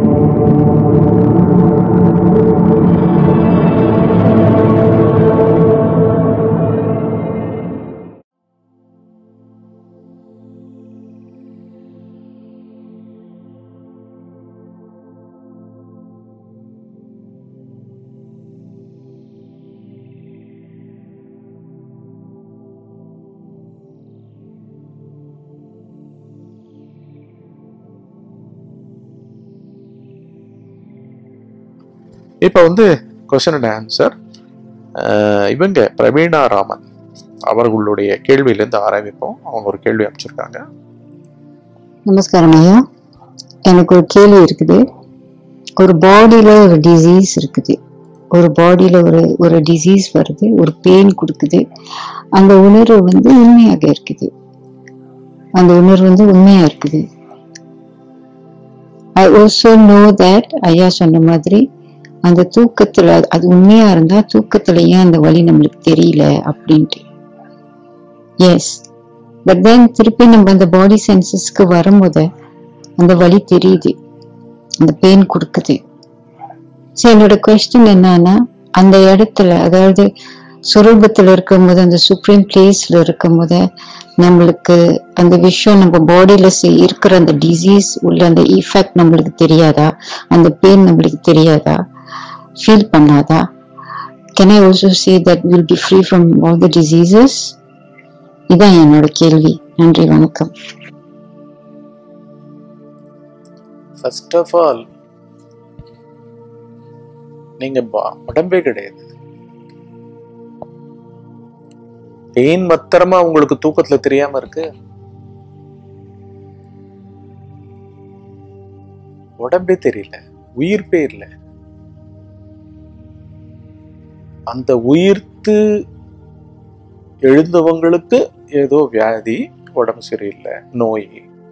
இப்போ வந்து question and answer இவங்க பிரவீணா ராமன் அவர்களுடைய கேள்வியிலேருந்து ஆரம்பிப்போம் அவங்க ஒரு கேள்வி அமைச்சிருக்காங்க நமஸ்காரம் ஐயா எனக்கு ஒரு கேள்வி இருக்குது ஒரு பாடியில ஒரு டிசீஸ் இருக்குது ஒரு பாடியில ஒரு ஒரு டிசீஸ் வருது ஒரு பெயின் கொடுக்குது அந்த உணர்வு வந்து உண்மையாக இருக்குது அந்த உணர்வு வந்து உண்மையா இருக்குது ஐ ஆல்சோ நோ தட் ஐயா சொன்ன மாதிரி அந்த தூக்கத்துல அது உண்மையா இருந்தா தூக்கத்துல ஏன் அந்த வழி நம்மளுக்கு தெரியல அப்படின்ட்டு எஸ் பட் தென் திருப்பி நம்ம அந்த பாடி சென்சஸ்க்கு வரும்போது அந்த வலி தெரியுது அந்த பெயின் கொடுக்குது ஸோ என்னோட கொஸ்டின் என்னன்னா அந்த இடத்துல அதாவது சுரூபத்துல இருக்கும்போது அந்த சுப்ரீம் பிளேஸ்ல இருக்கும்போது நம்மளுக்கு அந்த விஷயம் நம்ம பாடியில இருக்கிற அந்த டிசீஸ் உள்ள அந்த இஃபெக்ட் நம்மளுக்கு தெரியாதா அந்த பெயின் நம்மளுக்கு தெரியாதா ஃபீல் பண்ணாதா can I also say that will be free from all the diseases இதான் என்னோட கேள்வி நன்றி வணக்கம் ஃபர்ஸ்ட் ஆஃப் ஆல் நீங்க ப- உடம்பே கிடையாது பெயின் மாத்திரமா உங்களுக்கு தூக்கத்துல தெரியாம இருக்கு உடம்பே தெரியல உயிர்ப்பே இல்ல அந்த உயிர்த்து எழுந்தவங்களுக்கு ஏதோ வியாதி உடம்பு சரியில்லை நோய்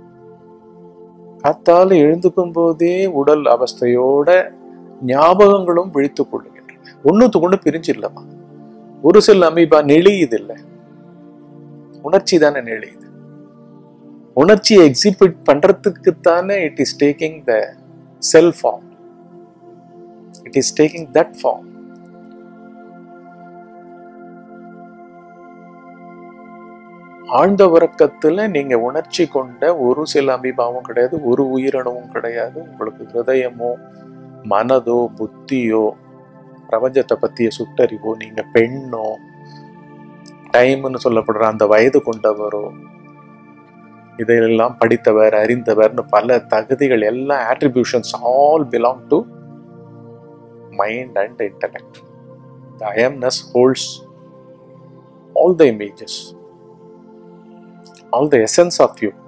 காத்தால எழுந்துக்கும் போதே உடல் அவஸ்தையோட ஞாபகங்களும் விழித்துக் கொள்ளுகின்றன ஒண்ணுத்துக்கு ஒண்ணு பிரிஞ்சு இல்லமா ஒரு சில அமீபா நெளியுது இல்ல உணர்ச்சி தானே நெளியுது உணர்ச்சியை எக்ஸிபிட் பண்றதுக்கு தானே it is taking the cell form it is taking that form ஆழ்ந்த உறக்கத்துல நீங்க உணர்ச்சி கொண்ட ஒரு சில அமீபாவும் கிடையாது ஒரு உயிரணுவும் கிடையாது உங்களுக்கு ஹிருதயமோ மனதோ புத்தியோ பிரபஞ்சத்தை பத்திய சுட்டறிவோ நீங்க பெண்ணோ டைம்னு சொல்லப்படுற அந்த வயது கொண்டவரோ இதையெல்லாம் படித்தவர் அறிந்தவர்னு பல தகுதிகள் எல்லாம் attributions all belong to mind and intellect the I amness holds all the images all the essence of you,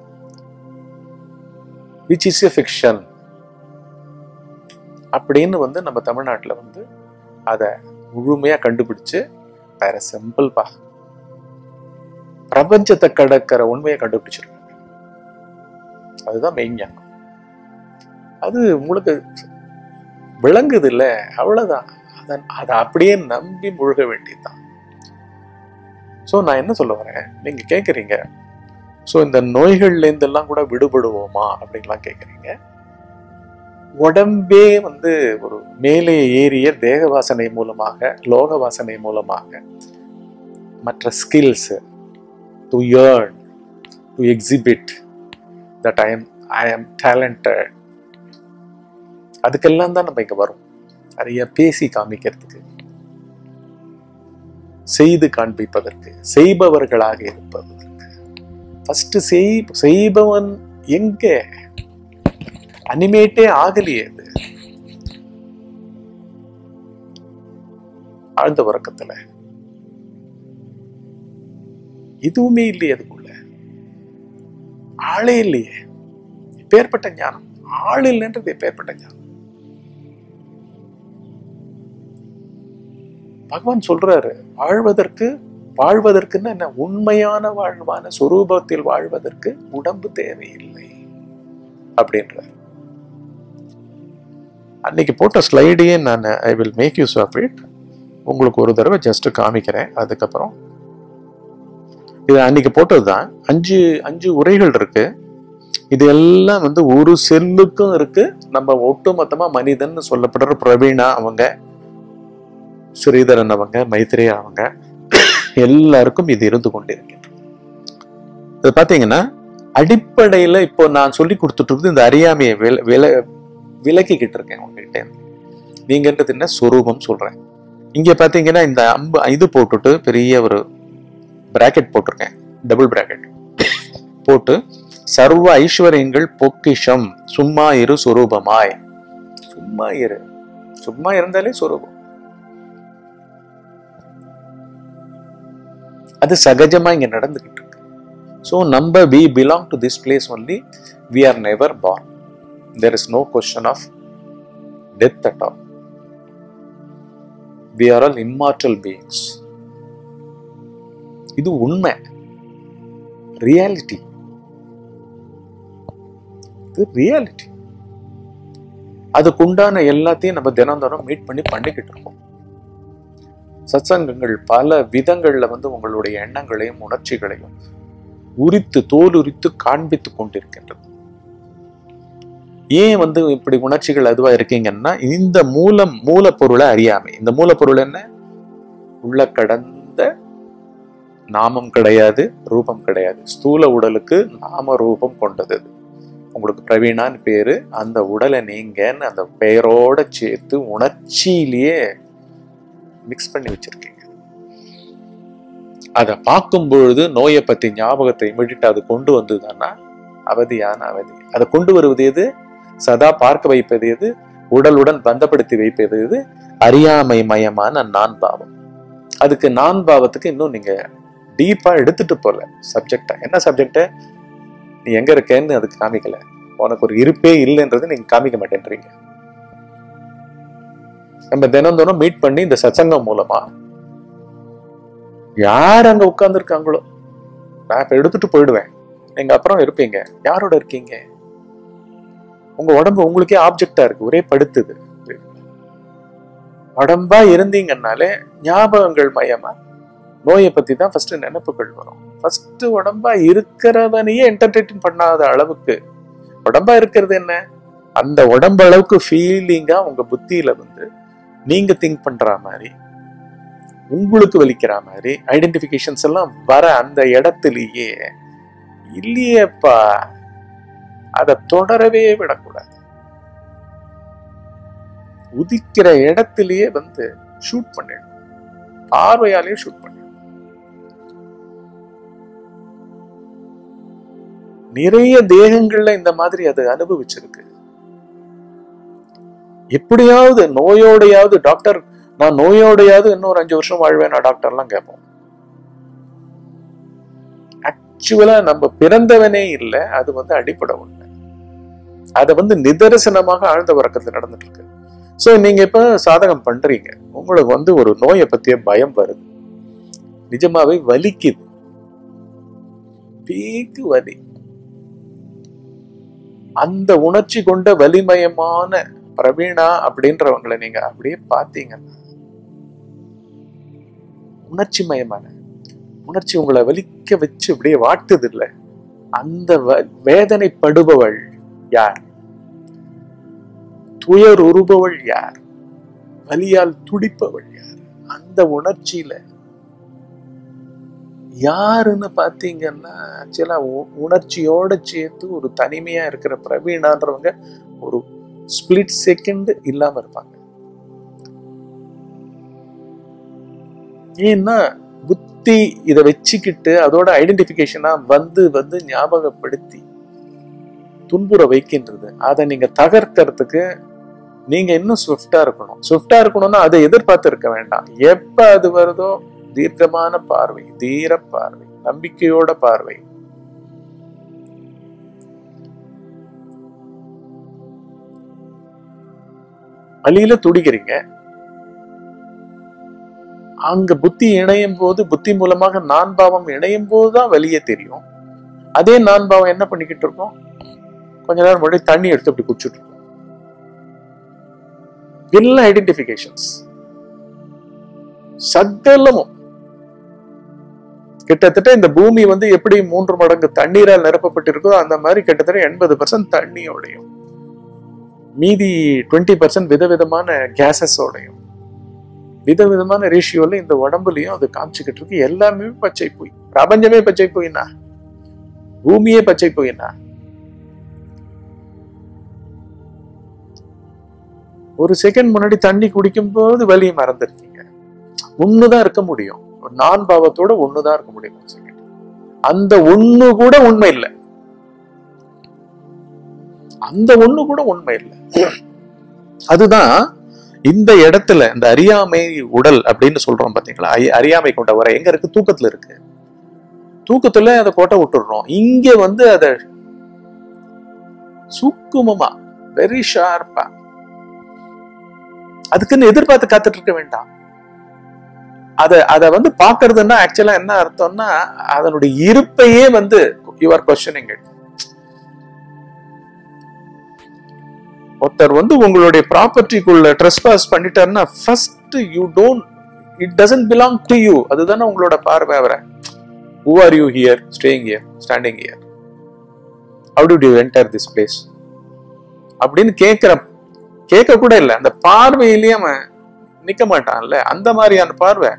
which is a fiction. அப்படின்னு வந்து நம்ம தமிழ்நாட்டில் வந்து அதை முழுமையாக கண்டுபிடிச்சு வேற சிம்பிள்பா பிரபஞ்சத்தை கடக்கிற உண்மையை கண்டுபிடிச்சிருக்காங்க அதுதான் மெய்ஞானம் அது உங்களுக்கு விளங்குது இல்ல அவ்வளவுதான் அதை அதை அப்படியே நம்பி முழுக வேண்டியதுதான் ஸோ நான் என்ன சொல்ல வரேன் நீங்க கேட்குறீங்க ஸோ இந்த நோய்கள்ல இருந்தெல்லாம் கூட விடுபடுவோமா அப்படின்லாம் கேட்குறீங்க உடம்பே வந்து ஒரு மேலே ஏறிய தேக வாசனை மூலமாக லோக வாசனை மூலமாக மற்ற skills to earn to exhibit that I am I am talented அதுக்கெல்லாம் தான் நம்ம இங்க வரோம் நிறைய பேசி காமிக்கிறதுக்கு செய்து காண்பிப்பதற்கு செய்பவர்களாக இருப்பதற்கு ஃபர்ஸ்ட் செய் செய்பவன் எங்க அனிமேட்டே ஆகலையே அது ஆழ்ந்த உறக்கத்துல எதுவுமே இல்லையே அதுக்குள்ள ஆளே இல்லையே பேர்பட்ட ஞானம் ஆள் இல்லைன்றது பேர்பட்ட ஞானம் பகவான் சொல்றாரு வாழ்வதற்கு வாழ்வதற்குன்னு என்ன உண்மையான வாழ்வான சொரூபத்தில் வாழ்வதற்கு உடம்பு தேவையில்லை அப்படின்றார் அன்னைக்கு போட்ட ஸ்லைடையே நான் I will make use of it உங்களுக்கு ஒரு தடவை ஜஸ்ட் காமிக்கிறேன் அதுக்கப்புறம் இது அன்னைக்கு போட்டது தான் அஞ்சு அஞ்சு உரைகள் இருக்கு இது எல்லாம் வந்து ஒரு செல்லுக்கும் இருக்கு நம்ம ஒட்டுமொத்தமா மனிதன் சொல்லப்படுற பிரவீணா அவங்க ஸ்ரீதரன் அவங்க மைத்ரேயா அவங்க எல்லாருக்கும் இது இருந்து கொண்டிருக்கின்றது இது பாத்தீங்கன்னா அடிப்படையில இப்போ நான் சொல்லி கொடுத்துட்டு இருக்குது இந்த அறியாமையை வில வில விலக்கிக்கிட்டு இருக்கேன் உங்ககிட்ட இருந்து. நீங்கன்றது என்ன சொரூபம் சொல்றேன் இங்க பாத்தீங்கன்னா இந்த அம்பு இது போட்டுட்டு பெரிய ஒரு பிராக்கெட் போட்டிருக்கேன் டபுள் பிராக்கெட் போட்டு சர்வ ஐஸ்வர்யங்கள் பொக்கிஷம் சும்மா இரு சொரூபமாய் சும்மா இரு சும்மா இருந்தாலே சொரூபம் அது சகஜமா இங்க நடந்துகிட்டு இருக்கு ஸோ நம்ம we belong to this place only we are never born there is no question of death at all we are all immortal beings இது உண்மை ரியாலிட்டி இது ரியாலிட்டி அதுக்குண்டான எல்லாத்தையும் நம்ம தினம் தினம் மீட் பண்ணி பண்ணிக்கிட்டு இருக்கோம் சத்சங்கங்கள் பல விதங்கள்ல வந்து உங்களுடைய எண்ணங்களையும் உணர்ச்சிகளையும் உரித்து தோல் உரித்து காண்பித்து கொண்டிருக்கின்றது ஏன் வந்து இப்படி உணர்ச்சிகள் அதுவா இருக்கீங்கன்னா இந்த மூலம் மூலப்பொருளை அறியாமை இந்த மூலப்பொருள் என்ன உள்ள கடந்த நாமம் கிடையாது ரூபம் கிடையாது ஸ்தூல உடலுக்கு நாம ரூபம் கொண்டது அது. உங்களுக்கு பிரவீணான்னு பேரு அந்த உடலை நீங்கன்னு அந்த பெயரோட சேர்த்து உணர்ச்சியிலேயே மிக்ஸ் பண்ணி வச்சிருக்கீங்க அதை பார்க்கும் பொழுது நோயை பத்தி ஞாபகத்தை விட்டுட்டு அது கொண்டு வந்ததுன்னா அவதியான அவதி அதை கொண்டு வருவது எது சதா பார்க்க வைப்பது எது உடலுடன் பந்தப்படுத்தி வைப்பது எது அறியாமை மயமான நான் பாவம் அதுக்கு நான் பாவத்துக்கு இன்னும் நீங்க டீப்பா எடுத்துட்டு போல சப்ஜெக்டா என்ன சப்ஜெக்ட நீ எங்க இருக்கேன்னு அதுக்கு காமிக்கல உனக்கு ஒரு இருப்பே இல்லைன்றது நீங்க காமிக்க மாட்டேன்றீங்க நம்ம தினம் தினம் மீட் பண்ணி இந்த சத்சங்கம் மூலமா யார் அங்க உட்கார்ந்துருக்காங்களோ நான் இப்ப எடுத்துட்டு போயிடுவேன் நீங்க அப்புறம் இருப்பீங்க யாரோட இருக்கீங்க உங்க உடம்பு உங்களுக்கே ஆப்ஜெக்டா இருக்கு ஒரே படுத்துது உடம்பா இருந்தீங்கன்னாலே ஞாபகங்கள் மயமா நோயை பத்தி தான் ஃபர்ஸ்ட் நினைப்புகள் வரும் ஃபர்ஸ்ட் உடம்பா இருக்கிறவனையே என்டர்டெயின் பண்ணாத அளவுக்கு உடம்பா இருக்கிறது என்ன அந்த உடம்பு அளவுக்கு ஃபீலிங்கா உங்க புத்தியில வந்து நீங்க திங்க் பண்ற மாதிரி உங்களுக்கு வலிக்கிற மாதிரி ஐடென்டிபிகேஷன்ஸ் எல்லாம் வர அந்த இடத்துலயே இல்லையேப்பா அதை தொடரவே விடக்கூடாது உதிக்கிற இடத்திலேயே வந்து ஷூட் பண்ணிடணும் பார்வையாலேயே ஷூட் பண்ணிடணும் நிறைய தேகங்கள்ல இந்த மாதிரி அது அனுபவிச்சிருக்கு எப்படியாவது நோயோடையாவது டாக்டர் நான் நோயோடையாவது இன்னொரு அஞ்சு வருஷம் வாழ்வேனா டாக்டர்லாம் கேட்போம் ஆக்சுவலா நம்ம பிறந்தவனே இல்லை அது வந்து அடிப்படை உண்மை அதை வந்து நிதர்சனமாக ஆழ்ந்த உறக்கத்துல நடந்துட்டு இருக்கு சோ நீங்க இப்ப சாதகம் பண்றீங்க உங்களுக்கு வந்து ஒரு நோயை பத்திய பயம் வருது நிஜமாவே வலிக்குது பீக்கு வலி அந்த உணர்ச்சி கொண்ட வலிமயமான பிரவீணா அப்படின்றவங்களை நீங்க அப்படியே பார்த்தீங்கன்னா உணர்ச்சி மயமான உணர்ச்சி உங்களை வலிக்க வச்சு அப்படியே வாட்டுது இல்ல அந்த வ- வேதனைப்படுபவள் யார் துயர் உறுபவள் யார் வலியால் துடிப்பவள் யார் அந்த உணர்ச்சியில யாருன்னு பாத்தீங்கன்னா ஆக்சுவலா உணர்ச்சியோட சேர்த்து ஒரு தனிமையா இருக்கிற பிரவீணான்றவங்க ஒரு ஸ்பிளிட் செகண்ட் இல்லாம இருப்பாங்க ஏன்னா புத்தி இதை வச்சுக்கிட்டு அதோட ஐடென்டிபிகேஷனா வந்து வந்து ஞாபகப்படுத்தி துன்புற வைக்கின்றது அதை நீங்க தகர்க்கறதுக்கு நீங்க இன்னும் ஸ்விஃப்டா இருக்கணும் ஸ்விஃப்டா இருக்கணும்னா அதை எதிர்பார்த்து இருக்க வேண்டாம் எப்ப அது வருதோ தீர்க்கமான பார்வை தீர பார்வை நம்பிக்கையோட பார்வை வழியில துடிக்கிறீங்க அங்க புத்தி இணையும் போது புத்தி மூலமாக நான் பாவம் இணையும் போதுதான் வெளியே தெரியும் அதே நான் பாவம் என்ன பண்ணிக்கிட்டு இருக்கோம் கொஞ்ச நேரம் முன்னாடி தண்ணி எடுத்து அப்படி குடிச்சிட்டு இருக்கோம் எல்லா ஐடென்டிபிகேஷன்ஸ் சகலமும் கிட்டத்தட்ட இந்த பூமி வந்து எப்படி மூன்று மடங்கு தண்ணீரால் நிரப்பப்பட்டிருக்கோ அந்த மாதிரி கிட்டத்தட்ட எண்பது பர்சன்ட் தண்ணியோடையும் மீதி டுவெண்ட்டி பர்சன்ட் விதவிதமான கேசஸோடையும் விதவிதமான ரேஷியோல இந்த உடம்புலயும் அது காமிச்சுக்கிட்டு இருக்கு எல்லாமே பச்சை போய் பிரபஞ்சமே பச்சை போயினா பூமியே பச்சை போயினா ஒரு செகண்ட் முன்னாடி தண்ணி குடிக்கும் போது வலியை மறந்துருக்கீங்க ஒண்ணுதான் இருக்க முடியும் ஒரு நான் பாவத்தோட ஒண்ணுதான் இருக்க முடியும் ஒரு second. அந்த ஒண்ணு கூட உண்மை இல்லை அந்த ஒண்ணு கூட உண்மை இல்லை அதுதான் இந்த இடத்துல இந்த அறியாமை உடல் அப்படின்னு சொல்றோம் பாத்தீங்களா ஐ- அறியாமை கொண்ட வர எங்க இருக்கு தூக்கத்துல இருக்கு தூக்கத்துல அதை கோட்டை விட்டுடுறோம் இங்க வந்து அதை சூக்குமமா வெரி ஷார்ப்பா அதுக்குன்னு எதிர்பார்த்து காத்துட்டு இருக்க வேண்டாம் அத அத வந்து பாக்குறதுன்னா ஆக்சுவலா என்ன அர்த்தம்னா அதனுடைய இருப்பையே வந்து யூ ஆர் கொஸ்டினிங் இட் ஒருத்தர் வந்து உங்களுடைய ப்ராப்பர்ட்டிக்குள்ள ட்ரெஸ்பாஸ் பண்ணிட்டாருன்னா first you don't it doesn't belong to you அதுதானே உங்களோட பார்வை அவரை who are you here staying here standing here how do you enter this place அப்படின்னு கேட்கிற கேட்க கூட இல்லை அந்த பார்வையிலேயே அவன் நிக்க மாட்டான்ல அந்த மாதிரியான பார்வை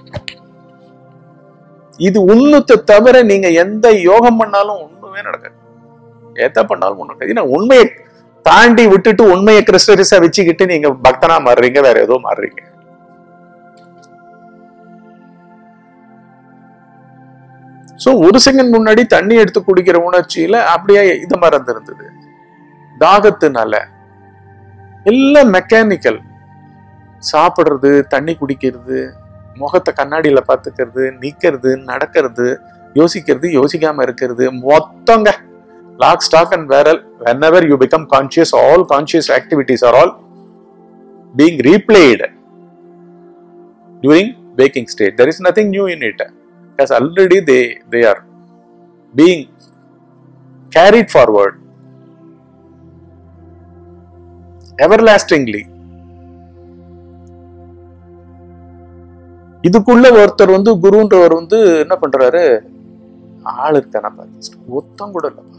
இது உண்ணுத்தை தவிர நீங்க எந்த யோகம் பண்ணாலும் ஒண்ணுமே நடக்காது எதை பண்ணாலும் ஒண்ணு நடக்காது ஏன்னா உண்மையை தாண்டி விட்டுட்டு உண்மையை கிறிஸ்டரிஸா வச்சுக்கிட்டு நீங்க பக்தனா மாறுறீங்க வேற ஏதோ மாறுறீங்க சோ ஒரு செகண்ட் முன்னாடி தண்ணி எடுத்து குடிக்கிற உணர்ச்சியில அப்படியே இது மறந்து இருந்தது தாகத்தினால எல்லாம் மெக்கானிக்கல் சாப்பிடுறது தண்ணி குடிக்கிறது முகத்தை கண்ணாடியில பாத்துக்கிறது நிக்கிறது நடக்கிறது யோசிக்கிறது யோசிக்காம இருக்கிறது மொத்தங்க lock stock and barrel whenever you become conscious all conscious activities are all being replayed during waking state there is nothing new in it because already they they are being carried forward everlastingly இதுக்குள்ள ஒருத்தர் வந்து குருன்றவர் வந்து என்ன பண்றாரு ஆள் இருக்கானா பார்த்து ஒத்தம் கூட இல்ல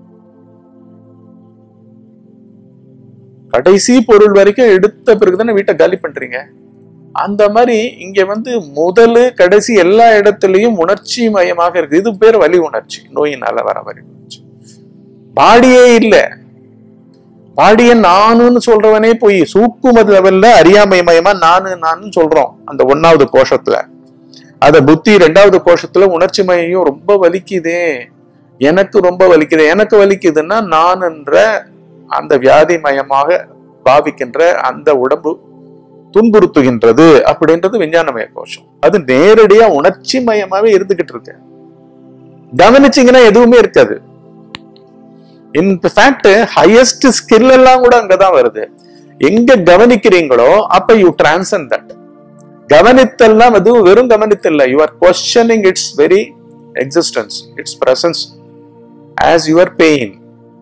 கடைசி பொருள் வரைக்கும் எடுத்த பிறகுதானே வீட்டை காலி பண்றீங்க அந்த மாதிரி இங்க வந்து முதலு கடைசி எல்லா இடத்துலயும் உணர்ச்சி மயமாக இருக்கு இது பேர் வலி உணர்ச்சி நோயினால வர வலி உணர்ச்சி பாடியே இல்ல பாடிய நானுன்னு சொல்றவனே போய் சூக்கும லெவல்ல அறியாமை மயமா நானு நானு சொல்றோம் அந்த ஒன்னாவது கோஷத்துல அத புத்தி ரெண்டாவது கோஷத்துல உணர்ச்சி மயம் ரொம்ப வலிக்குதே எனக்கு ரொம்ப வலிக்குது எனக்கு வலிக்குதுன்னா நான் என்ற அந்த வியாதி மயமாக பாவிக்கின்ற அந்த உடம்பு துன்புறுத்துகின்றது அப்படின்றது விஞ்ஞானமய கோஷம் அது நேரடியா உணர்ச்சி மயமாவே இருந்துகிட்டு இருக்கு கவனிச்சீங்கன்னா எதுவுமே இருக்காது இன் ஃபேக்ட் ஹையஸ்ட் ஸ்கில் எல்லாம் கூட அங்கதான் வருது எங்க கவனிக்கிறீங்களோ அப்ப யூ டிரான்சன் தட் கவனித்தல்லாம் அது வெறும் கவனித்தல்ல you are questioning its very existence its presence as your pain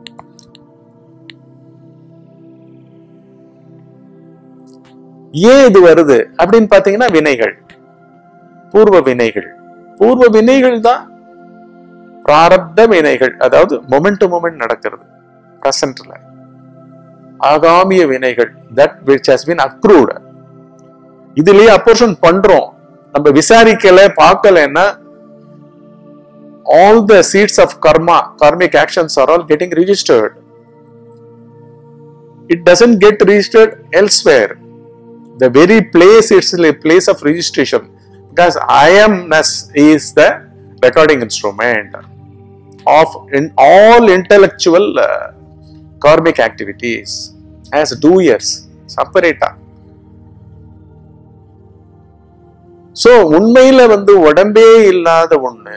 ஏன் இது வருது அப்படின்னு பாத்தீங்கன்னா வினைகள் பூர்வ வினைகள் பூர்வ வினைகள் தான் பிராரப்த வினைகள் அதாவது மொமெண்ட் டு மொமெண்ட் நடக்கிறது பிரசன்ட்ல ஆகாமிய வினைகள் that which has been accrued இதுலயே அப்போர்ஷன் பண்றோம் நம்ம விசாரிக்கல பார்க்கலன்னா all the seeds of karma karmic actions are all getting registered it doesn't get registered elsewhere the very place it's a place of registration because I amness is the recording instrument of in all intellectual uh, karmic activities as doers separata so உண்மையில வந்து உடம்பே இல்லாத ஒண்ணு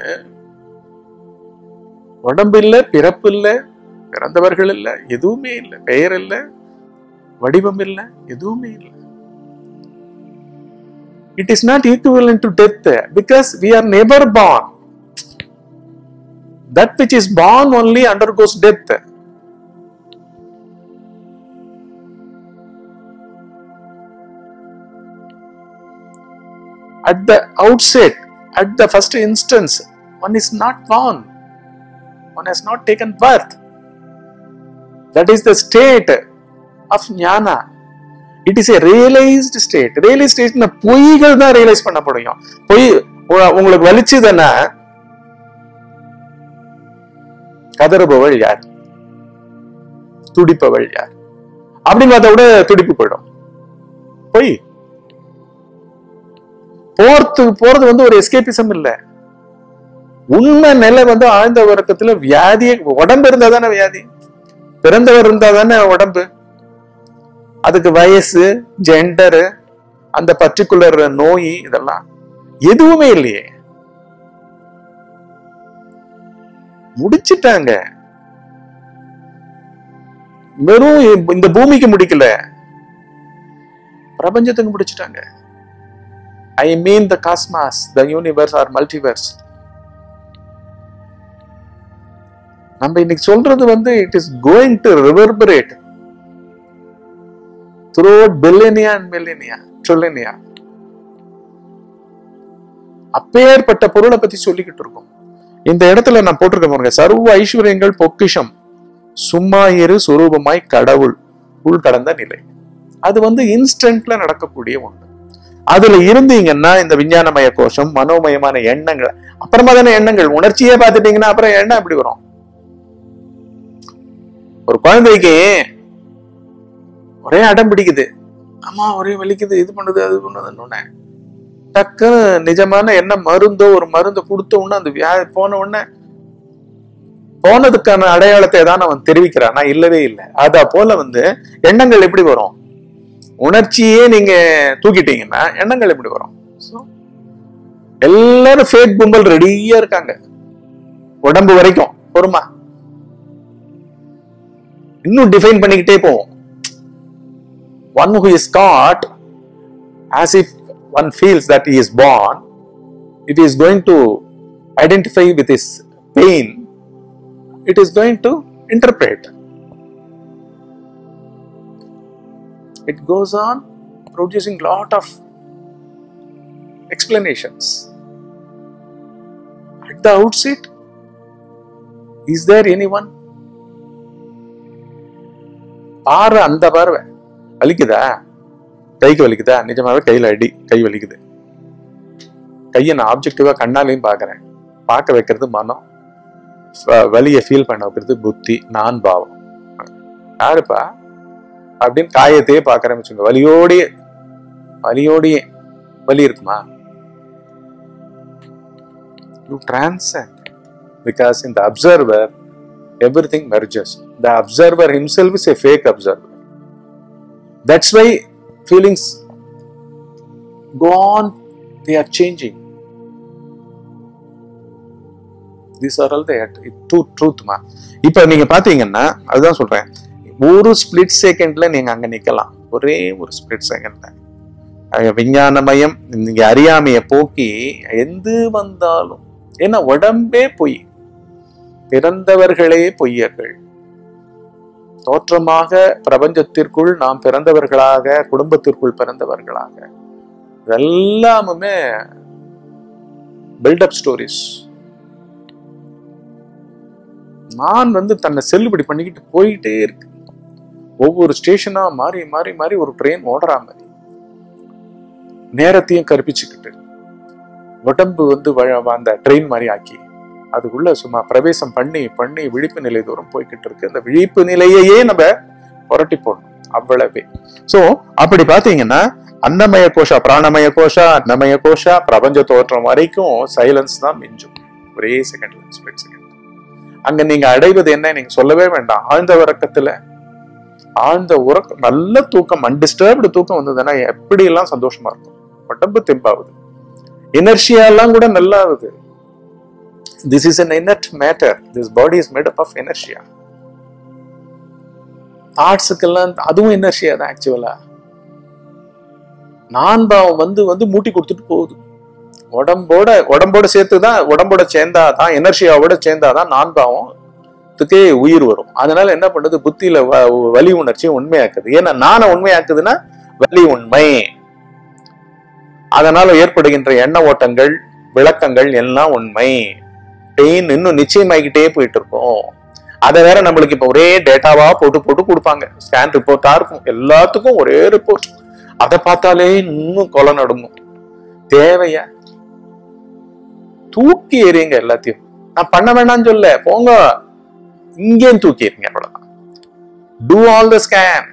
உடம்பு இல்ல பிறப்பு இல்ல பிறந்தவர்கள் இல்ல எதுவுமே இல்ல பெயர் இல்ல வடிவம் இல்ல எதுவுமே இல்லை it is not equivalent to death because we are never born. That which is born only undergoes death. At the outset, at the first instance, one is not born. One has not taken birth. That is the state of jnana. It is a realized state. Realized state பொய்கள் தான் realise பண்ண முடியும் பொய் உ- உங்களுக்கு வலிச்சுதுன்னா கதறுபவள் யார் துடிப்பவள் யார் அப்படின்னு பார்த்தா கூட துடிப்பு போயிடும் பொய் போறது போறது வந்து ஒரு எஸ்கேபிசம் இல்ல உண்மை நிலை வந்து ஆழ்ந்த உறக்கத்துல வியாதியே உடம்பு இருந்தா தானே வியாதி பிறந்தவர் இருந்தா தானே உடம்பு அதுக்கு வயசு ஜெண்டரு அந்த பர்டிகுலர் நோய் இதெல்லாம் எதுவுமே இல்லையே முடிச்சிட்டாங்க வெறும் இந்த பூமிக்கு முடிக்கல பிரபஞ்சத்துக்கு முடிச்சிட்டாங்க I mean the cosmos the universe or multiverse நம்ம இன்னைக்கு சொல்றது வந்து it is going to reverberate through billennia and millennia trillennia அப்பேற்பட்ட பொருளை பத்தி சொல்லிக்கிட்டு இருக்கோம் இந்த இடத்துல நான் போட்டிருக்கேன் பாருங்க சர்வ ஐஸ்வர்யங்கள் பொக்கிஷம் சும்மா இரு சுரூபமாய் கடவுள் உள்கடந்த நிலை அது வந்து இன்ஸ்டன்ட்ல நடக்கக்கூடிய ஒண்ணு அதுல இருந்தீங்கன்னா இந்த விஞ்ஞானமய கோஷம் மனோமயமான எண்ணங்கள் அப்புறமா தானே எண்ணங்கள் உணர்ச்சியே பார்த்துட்டீங்கன்னா அப்புறம் எண்ணம் எப்படி வரும் ஒரு குழந்தைக்கு ஒரே அடம் பிடிக்குது அம்மா ஒரே வலிக்குது இது பண்ணுது அது பண்ணுதுன்னு உடனே டக்குன்னு நிஜமான என்ன மருந்தோ ஒரு மருந்தை கொடுத்த உடனே அந்த வியாதி போன உடனே போனதுக்கான அடையாளத்தை தான் அவன் தெரிவிக்கிறான் நான் இல்லவே இல்லை அதா போல வந்து எண்ணங்கள் எப்படி வரும் உணர்ச்சியே நீங்க தூக்கிட்டீங்கன்னா எண்ணங்கள் எப்படி வரும் So, எல்லாரும் ஃபேக் கும்பல் ரெடியா இருக்காங்க உடம்பு வரைக்கும் பொறுமா இன்னும் டிஃபைன் பண்ணிக்கிட்டே போவோம் one who is caught as if one feels that he is born if he is going to identify with his pain it is going to interpret it goes on producing lot of explanations at the outset is there anyone பாரு அந்த பார்வை வலிக்குதா கைக்கு வலிக்குதா நிஜமாவே கையில அடி கை வலிக்குது கையை நான் ஆப்ஜெக்டிவா கண்ணாலையும் பார்க்கறேன் பார்க்க வைக்கிறது மனம் வ- வலியை ஃபீல் பண்ண வைக்கிறது புத்தி நான் பாவம் யாருப்பா அப்படின்னு காயத்தையே பார்க்க ஆரம்பிச்சுங்க வலியோடையே வலியோடையே வலி இருக்குமா you transcend because in the observer everything merges the observer himself is a fake observer that's why feelings go on they are changing these are all the truth truth மா இப்ப நீங்க பாத்தீங்கன்னா அதுதான் சொல்றேன் ஒரு ஸ்பிளிட் செகண்ட்ல நீங்க அங்க நிக்கலாம் ஒரே ஒரு ஸ்பிளிட் செகண்ட்ல விஞ்ஞானமயம் நீங்க அறியாமைய போக்கி எந்து வந்தாலும் ஏன்னா உடம்பே பொய் பிறந்தவர்களே பொய்யர்கள் தோற்றமாக பிரபஞ்சத்திற்குள் நாம் பிறந்தவர்களாக குடும்பத்திற்குள் பிறந்தவர்களாக இதெல்லாமுமே பில்டப் ஸ்டோரிஸ் நான் வந்து தன்னை செல்லுபடி பண்ணிக்கிட்டு போயிட்டே இருக்கு ஒவ்வொரு ஸ்டேஷனா மாறி மாறி மாறி ஒரு ட்ரெயின் ஓடுறா மாதிரி நேரத்தையும் கற்பிச்சுக்கிட்டு உடம்பு வந்து வ- அந்த ட்ரெயின் மாதிரி ஆக்கி அதுக்குள்ள சும்மா பிரவேசம் பண்ணி பண்ணி விழிப்பு நிலை தூரம் போய்கிட்டு இருக்கு அந்த விழிப்பு நிலையையே நம்ம புரட்டி போடணும் அவ்வளவே சோ அப்படி பாத்தீங்கன்னா அன்னமய கோஷா பிராணமய கோஷா அன்னமய கோஷா பிரபஞ்ச தோற்றம் வரைக்கும் சைலன்ஸ் தான் மிஞ்சும் ஒரே செகண்ட்ல ஸ்பிளிட் செகண்ட் அங்க நீங்க அடைவது என்ன நீங்க சொல்லவே வேண்டாம் ஆழ்ந்த உறக்கத்துல ஆழ்ந்த உறக்கம் நல்ல தூக்கம் அன்டிஸ்டர்ப்டு தூக்கம் வந்ததுன்னா எப்படி எல்லாம் சந்தோஷமா இருக்கும் உடம்பு தெம்பாகுது இனர்ஷியா எல்லாம் கூட நல்லா ஆகுது this is an inert matter this body is made up of inertia தாட்ஸுக்கெல்லாம் அதுவும் இனர்ஷியா தான் ஆக்சுவலா நான் பாவம் வந்து வந்து மூட்டி கொடுத்துட்டு போகுது உடம்போட உடம்போட சேர்த்து தான் உடம்போட சேர்ந்தாதான் எனர்ஜியாவோட சேர்ந்தாதான் நான் பாவத்துக்கே உயிர் வரும் அதனால என்ன பண்ணுது புத்தியில வ- வலி உணர்ச்சி உண்மையாக்குது ஏன்னா நான உண்மையாக்குதுன்னா வலி உண்மை அதனால ஏற்படுகின்ற எண்ண ஓட்டங்கள் விளக்கங்கள் எல்லாம் உண்மை பெயின் இன்னும் நிச்சயமாகிக்கிட்டே போயிட்டு இருக்கும் அதை வேற நம்மளுக்கு இப்ப ஒரே டேட்டாவா போட்டு போட்டு கொடுப்பாங்க ஸ்கேன் ரிப்போர்ட்டா இருக்கும் எல்லாத்துக்கும் ஒரே ரிப்போர்ட் அதை பார்த்தாலே இன்னும் கொலை நடுங்கும் தேவையா தூக்கி எறியுங்க எல்லாத்தையும் நான் பண்ண வேண்டாம்னு சொல்ல போங்க இங்கேயும் தூக்கி எறிங்க அவ்வளவுதான் டூ ஆல் த ஸ்கேன்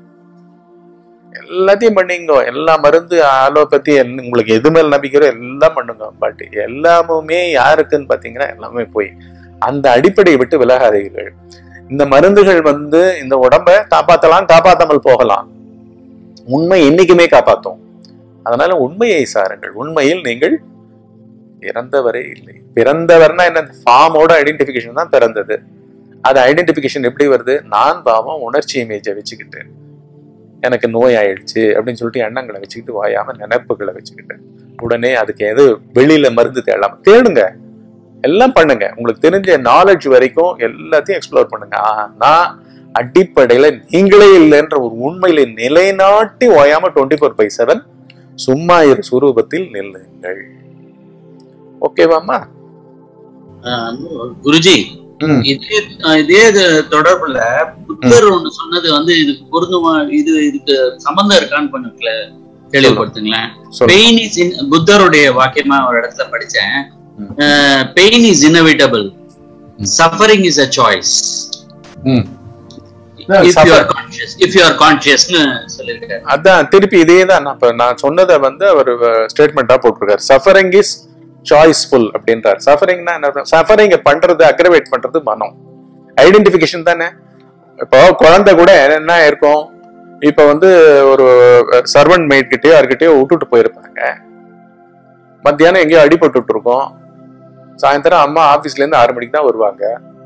எல்லாத்தையும் பண்ணிங்க எல்லா மருந்து ஆலோபதி எல்லாம் உங்களுக்கு எது மேல நம்பிக்கிறோ எல்லாம் பண்ணுங்க பட் எல்லாமுமே யாருக்குன்னு பாத்தீங்கன்னா எல்லாமே போய் அந்த அடிப்படையை விட்டு விலகாதீர்கள் இந்த மருந்துகள் வந்து இந்த உடம்ப காப்பாத்தலாம் காப்பாத்தாமல் போகலாம் உண்மை என்னைக்குமே காப்பாத்தும் அதனால உண்மையை சாருங்கள் உண்மையில் நீங்கள் இறந்தவரே இல்லை பிறந்தவர்னா என்ன ஃபார்மோட ஐடென்டிபிகேஷன் தான் பிறந்தது அது ஐடென்டிபிகேஷன் எப்படி வருது நான் பாவம் உணர்ச்சி இமேஜை வச்சுக்கிட்டு எனக்கு நோய் ஆயிடுச்சு அப்படின்னு சொல்லிட்டு எண்ணங்களை வச்சுக்கிட்டு வாயாம நினைப்புகளை வச்சுக்கிட்டு உடனே அதுக்கு எது வெளியில மருந்து தேடலாம் தேடுங்க எல்லாம் பண்ணுங்க உங்களுக்கு தெரிஞ்ச நாலேஜ் வரைக்கும் எல்லாத்தையும் எக்ஸ்ப்ளோர் பண்ணுங்க ஆனா அடிப்படையில நீங்களே இல்லைன்ற ஒரு உண்மையில நிலைநாட்டி ஓயாம டுவெண்ட்டி ஃபோர் பை செவன் சும்மா இரு சுரூபத்தில் நில்லுங்கள் ஓகேவாம்மா ஆஹ் குருஜி ம். இதே ஆஹ் இதே இது தொடர்புல புத்தர் ஒண்ணு சொன்னது வந்து இதுக்கு பொருந்துமா இது இதுக்கு சம்பந்தம் இருக்கான்னு கொஞ்சம் clear- தெளிவுபடுத்துங்களேன் சொல்லு. பெயின் இஸ் புத்தருடைய வாக்கியமா ஒரு இடத்துல படிச்சேன் ம். Pain is inevitable suffering is a choice hmm. If you are conscious if you are கான்சியஸ்னு சொல்லியிருக்காரு அதான் திருப்பி இதே தான் நான் இப்ப நான் சொன்னதை வந்து அவர் ஸ்டேட்மெண்டா போட்டிருக்காரு சஃபரிங் இஸ் சாய்ஸ்ஃபுல் அப்படின்றார் சஃபரிங்னா என்ன சஃபரிங் பண்றது அக்ரவேட் பண்றது மனம் ஐடென்டிபிகேஷன் தானே இப்போ குழந்தை கூட என்ன இருக்கும் இப்ப வந்து ஒரு சர்வன்ட் மேட் கிட்டயோ யார்கிட்டயோ விட்டுட்டு போயிருப்பாங்க மத்தியானம் எங்கேயோ அடிபட்டுட்டு இருக்கோம் சாயந்தரம் அம்மா ஆபீஸ்ல இருந்து ஆறு மணிக்கு தான் வருவாங்க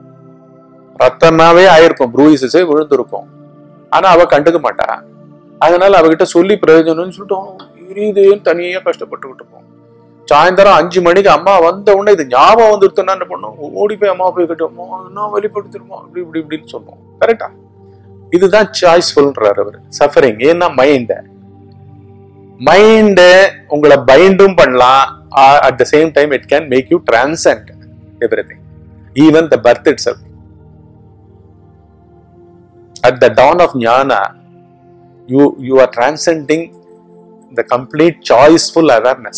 ரத்தமாவே ஆயிருக்கும் ப்ரூயிசஸ் விழுந்திருக்கும் ஆனா அவ கண்டுக்க மாட்டா அதனால அவகிட்ட சொல்லி பிரயோஜனம்னு சொல்லிட்டு எரியுதேன்னு தனியா கஷ்டப்பட்டுக்கிட்டு இருப்போம் சாயந்தரம் அஞ்சு மணிக்கு அம்மா வந்த உடனே இது ஞாபகம் வந்துருத்துன்னா என்ன பண்ணும் ஓடி போய் அம்மா போய் கட்டுவோமோ நான் வெளிப்படுத்திருமோ இப்படி இப்படி இப்படின்னு சொல்லுவோம் கரெக்டா இதுதான் சாய்ஸ்ஃபுல்ன்றார் அவர் சஃபரிங் ஏன்னா மைண்ட் மைண்ட் உங்களை பைண்டும் பண்ணலாம் at the same time it can make you transcend everything even the birth itself at the dawn of jnana you you are transcending the complete choiceful awareness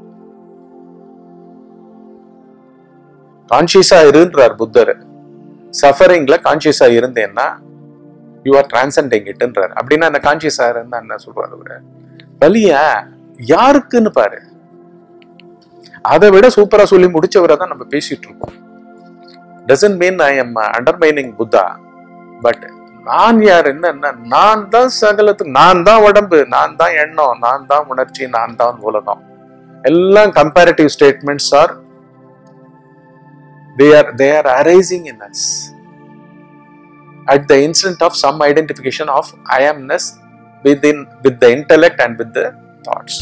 கான்சியஸா இருன்றார் புத்தர் சஃபரிங்ல கான்சியஸா இருந்தேன்னா you R transcending இட்ன்றார் அப்படின்னா அந்த கான்சியஸா இருந்தா என்ன சொல்றாரு அவரு வலியா யாருக்குன்னு பாரு அதை விட சூப்பரா சொல்லி முடிச்சவரை தான் நம்ம பேசிட்டு இருக்கோம் doesn't mean I am undermining Buddha but நான் யார் என்னன்னா நான் தான் சகலத்துக்கு நான் தான் உடம்பு நான் தான் எண்ணம் நான் தான் உணர்ச்சி நான் தான் உலகம் எல்லாம் comparative statements are they are they are arising in us at the instant of some identification of i amness within with the intellect and with the thoughts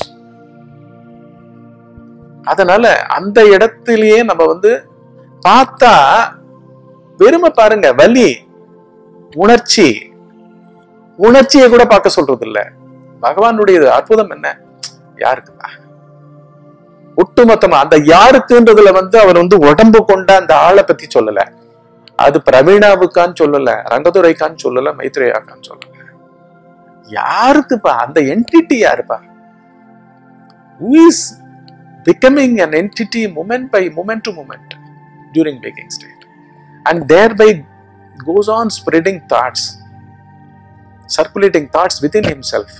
அதனால அந்த இடத்திலேயே நம்ம வந்து பார்த்தா வெறுமை பாருங்க வலி உணர்ச்சி உணர்ச்சியை கூட பார்க்க சொல்றது இல்ல பகவானுடைய அற்புதம் என்ன யாருக்குதான் ஒட்டுமொத்தமா அந்த யாருக்குன்றதுல வந்து அவர் வந்து உடம்பு கொண்ட அந்த ஆளை பத்தி சொல்லல அது பிரவீணாவுக்கான்னு சொல்லல ரங்கதுரைக்கான்னு சொல்லல மைத்ரேயாக்கான்னு சொல்லல யாருக்குப்பா அந்த என்டிட்டி யாருப்பா who is becoming an entity moment by moment to moment during waking state and thereby goes on spreading thoughts circulating thoughts within himself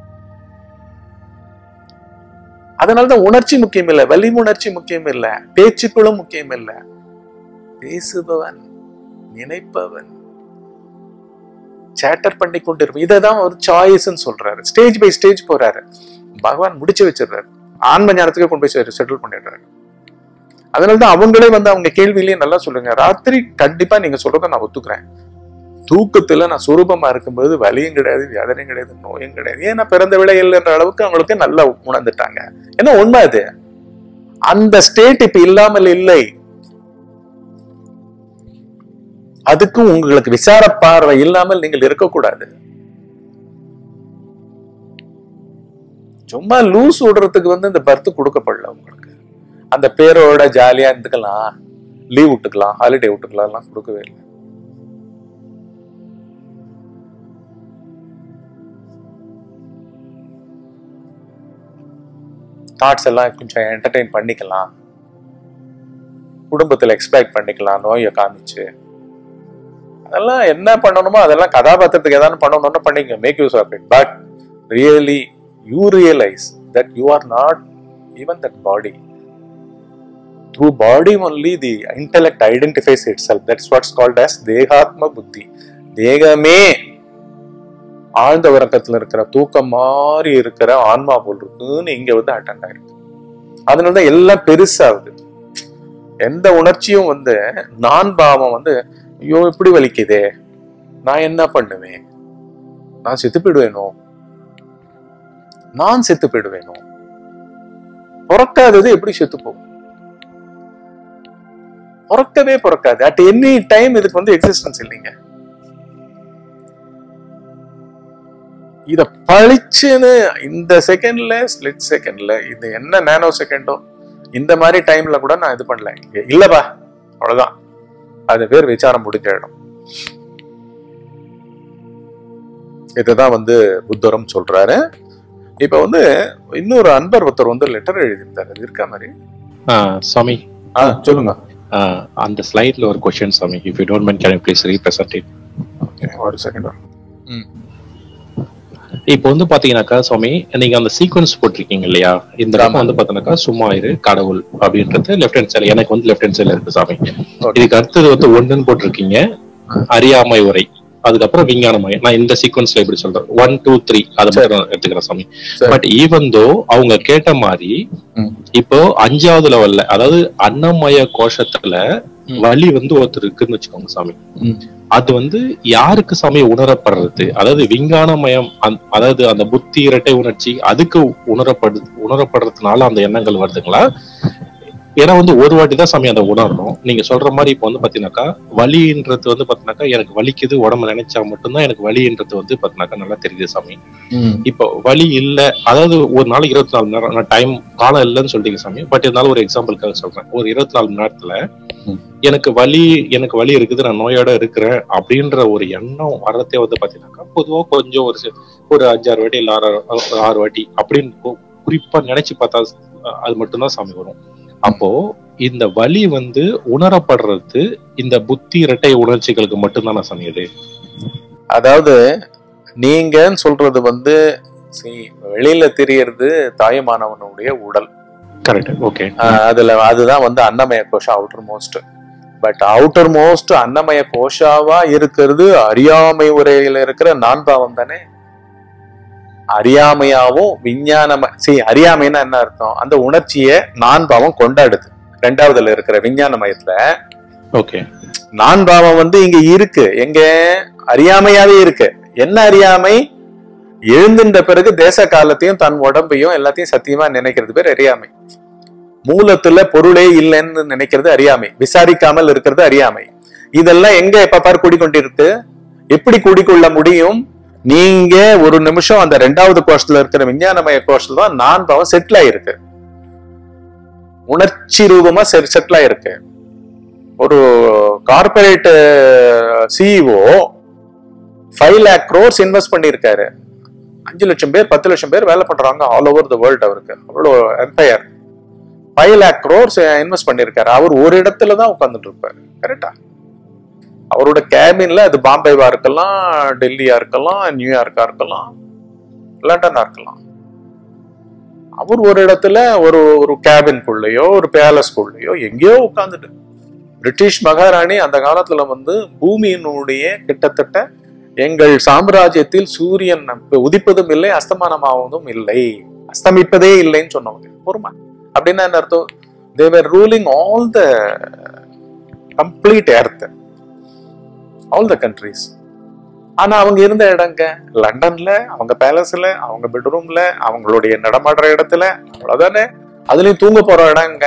அதனாலதான் உணர்ச்சி முக்கியம் இல்ல வலி உணர்ச்சி முக்கியம் இல்ல பேச்சுக்களும் முக்கியம் இல்ல பேசுபவன் நினைப்பவன் சேட்டர் பண்ணி கொண்டிருப்போம் இதை தான் ஒரு சாய்ஸ்ன்னு சொல்றாரு ஸ்டேஜ் பை ஸ்டேஜ் போறாரு பகவான் முடிச்சு வச்சிடுறாரு ஆன்ம ஞானத்துக்கே கொண்டு போய் செட்டில் பண்ணிடுறாரு அதனாலதான் அவங்களே வந்து அவங்க கேள்வியிலேயே நல்லா சொல்லுங்க ராத்திரி கண்டிப்பா நீங்க சொல்றதை நான் ஒத்துக்கிறேன் தூக்கத்துல நான் சுரூபமா இருக்கும்போது வலியும் கிடையாது வேதனையும் கிடையாது நோயும் கிடையாது ஏன்னா பிறந்த விலை இல்லைன்ற அளவுக்கு அவங்களுக்கு நல்லா உணர்ந்துட்டாங்க ஏன்னா உண்மை அது அந்த ஸ்டேட் இப்ப இல்லாமல் இல்லை அதுக்கும் உங்களுக்கு விசார பார்வை இல்லாமல் நீங்கள் இருக்கக்கூடாது சும்மா லூஸ் விடுறதுக்கு வந்து இந்த பர்த் கொடுக்கப்படல உங்களுக்கு அந்த பேரோட ஜாலியா இருந்துக்கலாம் லீவ் விட்டுக்கலாம் ஹாலிடே விட்டுக்கலாம் எல்லாம் கொடுக்கவே இல்லை தாட்ஸ் எல்லாம் கொஞ்சம் என்டர்டெயின் பண்ணிக்கலாம் குடும்பத்துல எக்ஸ்பெக்ட் பண்ணிக்கலாம் நோயை காமிச்சு அதெல்லாம் என்ன பண்ணணுமோ அதெல்லாம் கதாபாத்திரத்துக்கு ஏதாவது பண்ணணும்னு பண்ணிக்க make use of it but really you realise that you are not even that body through body only the intellect identifies itself that's what's called as தேகாத்ம புத்தி தேகமே ஆழ்ந்த உறக்கத்துல இருக்கிற தூக்கம் மாதிரி இருக்கிற ஆன்மா போல் இருக்குன்னு இங்க வந்து அட்டன் ஆயிருக்கு அதனாலதான் எல்லாம் பெருசாகுது எந்த உணர்ச்சியும் வந்து நான் பாவம் வந்து ஐயோ இப்படி வலிக்குதே நான் என்ன பண்ணுவேன் நான் செத்து போயிடுவேனோ நான் செத்து போயிடுவேனோ பிறக்காதது எப்படி செத்து போகும் பிறக்கவே பிறக்காது அட் எனி டைம் இதுக்கு வந்து எக்ஸிஸ்டன்ஸ் இல்லைங்க இத பழிச்சுன்னு இந்த செகண்ட்ல ஸ்பிளிட் செகண்ட்ல இது என்ன நேனோ செகண்டோ இந்த மாதிரி டைம்ல கூட நான் இது பண்ணல இல்லப்பா அவ்வளவுதான் அது பேர் விசாரம் முடிஞ்சிடும் இதுதான் வந்து புத்தரும் சொல்றாரு இப்ப வந்து இன்னொரு அன்பர் ஒருத்தர் வந்து லெட்டர் எழுதியிருந்தாரு அது இருக்கா மாதிரி ஆ, சாமி ஆ சொல்லுங்க ஆ, அந்த ஸ்லைட்ல ஒரு கொஸ்டின் சாமி if you don't mind can please represent it Okay, ஒரு செகண்ட் இப்போ வந்து பாத்தீங்கன்னாக்கா சுவாமி நீங்க அந்த சீக்வன்ஸ் போட்டிருக்கீங்க இல்லையா இந்த பக்கம் ஆமா. வந்து பாத்தீங்கன்னாக்கா சும்மா இரு கடவுள் அப்படின்றது லெஃப்ட் ஹேண்ட் சைடு எனக்கு வந்து லெஃப்ட் ஹேண்ட் சைடுல இருக்கு சாமி Okay. இதுக்கு அடுத்தது வந்து ஒண்ணுன்னு போட்டிருக்கீங்க அறியாமை உரை அதுக்கப்புறம் விஞ்ஞானமயம் நான் இந்த சீக்வன்ஸ்ல எப்படி சொல்றேன் ஒன் டூ த்ரீ அதை மட்டும் நான் எடுத்துக்கிறேன் சாமி சரி. பட் ஈவன் தோ அவங்க கேட்ட மாதிரி ம். இப்போ அஞ்சாவது லெவல்ல அதாவது அன்னமய கோஷத்துல ம். வலி வந்து ஒருத்தர் இருக்குன்னு வச்சுக்கோங்க சாமி ம். அது வந்து யாருக்கு சாமி உணரப்படுறது அதாவது விஞ்ஞானமயம் அந்த- அதாவது அந்த புத்தி இரட்டை உணர்ச்சி அதுக்கு உணரப்படு உணரப்படுறதுனால அந்த எண்ணங்கள் வருதுங்களா ஏன்னா வந்து ஒரு வாட்டி தான் சாமி அதை உணரணும் நீங்க சொல்ற மாதிரி இப்போ வந்து பாத்தீங்கன்னாக்கா வலின்றது வந்து பாத்தீங்கன்னாக்கா எனக்கு வலிக்குது உடம்பு நினைச்சா மட்டும்தான் எனக்கு வலின்றது வந்து பாத்தீங்கன்னாக்கா நல்லா தெரியுது சாமி இப்போ வலி இல்ல அதாவது ஒரு நாளைக்கு இருபத்தி நாலு மணி நேரம் நான் டைம் காலம் இல்லைன்னு சொல்லிட்டீங்க சாமி பட் இருந்தாலும் ஒரு எக்ஸாம்பிளுக்காக சொல்றேன் ஒரு இருபத்தி நாலு மணி நேரத்துல ம். எனக்கு வலி எனக்கு வலி இருக்குது நான் நோயோட இருக்கிறேன் அப்படின்ற ஒரு எண்ணம் வர்றதே வந்து பாத்தீங்கன்னாக்கா பொதுவா கொஞ்சம் ஒரு சி- ஒரு அஞ்சாறு வாட்டி இல்ல ஆறு ஆறு- ஆறு வாட்டி அப்படின்னு கு- குறிப்பா நினைச்சு பார்த்தா அஹ், அது மட்டும்தான் சாமி வரும் அப்போ இந்த வலி வந்து உணரப்படுறது இந்த புத்தி இரட்டை உணர்ச்சிகளுக்கு மட்டும்தான் நான் சாமி இது அதாவது நீங்கன்னு சொல்றது வந்து see, வெளியில தெரியறது தாயமானவனுடைய உடல் கரெக்ட் ஓகே ஆஹ் அதுல அதுதான் வந்து அன்னமய கோஷம் outer most but outer most அன்னமய கோஷாவா இருக்கிறது அறியாமை உரையில இருக்கிற நான் பாவம் தானே அறியாமையாவும் விஞ்ஞானம சி அறியாமைன்னா என்ன அர்த்தம் அந்த உணர்ச்சியை நான் பாவம் கொண்டாடுது ரெண்டாவதுல இருக்கிற விஞ்ஞானமயத்துல ஓகே நான் பாவம் வந்து இங்க இருக்கு எங்க அறியாமையாவே இருக்கு என்ன அறியாமை எழுந்துன்ற பிறகு தேச காலத்தையும் தன் உடம்பையும் எல்லாத்தையும் சத்தியமா நினைக்கிறது பேர் அறியாமை மூலத்துல பொருளே இல்லைன்னு நினைக்கிறது அறியாமை விசாரிக்காமல் இருக்கிறது அறியாமை இதெல்லாம் எங்க எப்ப பார் கூடிக்கொண்டிருக்கு எப்படி கூடிக்கொள்ள முடியும் நீங்க ஒரு நிமிஷம் அந்த ரெண்டாவது கோஷத்துல இருக்கிற விஞ்ஞானமய கோஷத்துல தான் நான் பாவம் செட்டில் ஆயிருக்கு உணர்ச்சி ரூபமா செட்டில் ஆயிருக்கு ஒரு corporate CEO five lakh crores invest பண்ணியிருக்காரு அஞ்சு லட்சம் பேர் பத்து லட்சம் பேர் வேலை பண்றாங்க ஆல் ஓவர் த வேர்ல்ட் அவருக்கு அவ்வளோ empire five lakh crores invest பண்ணியிருக்காரு அவர் ஒரு இடத்துல தான் உட்காந்துட்டு இருப்பாரு கரெக்டா அவரோட கேபின்ல அது பாம்பேவா இருக்கலாம் டெல்லியா இருக்கலாம் நியூயார்க்கா இருக்கலாம் லண்டனா இருக்கலாம் அவர் ஒரு இடத்துல ஒரு ஒரு கேபின்குள்ளேயோ ஒரு பேலஸ்குள்ளேயோ எங்கேயோ உட்காந்துட்டு பிரிட்டிஷ் மகாராணி அந்த காலத்துல வந்து பூமியினுடைய கிட்டத்தட்ட எங்கள் சாம்ராஜ்யத்தில் சூரியன் உதிப்பதும் இல்லை அஸ்தமானமாவதும் இல்லை அஸ்தமிப்பதே இல்லைன்னு சொன்னவங்க பொறுமா அப்படின்னா என்ன அர்த்தம் தேவர் ruling all the complete earth all the countries ஆனா அவங்க இருந்த இடங்க லண்டன்ல அவங்க பேலஸ்ல அவங்க பெட்ரூம்ல அவங்களுடைய நடமாடுற இடத்துல அவ்வளவுதானே அதுலயும் தூங்க போற இடங்க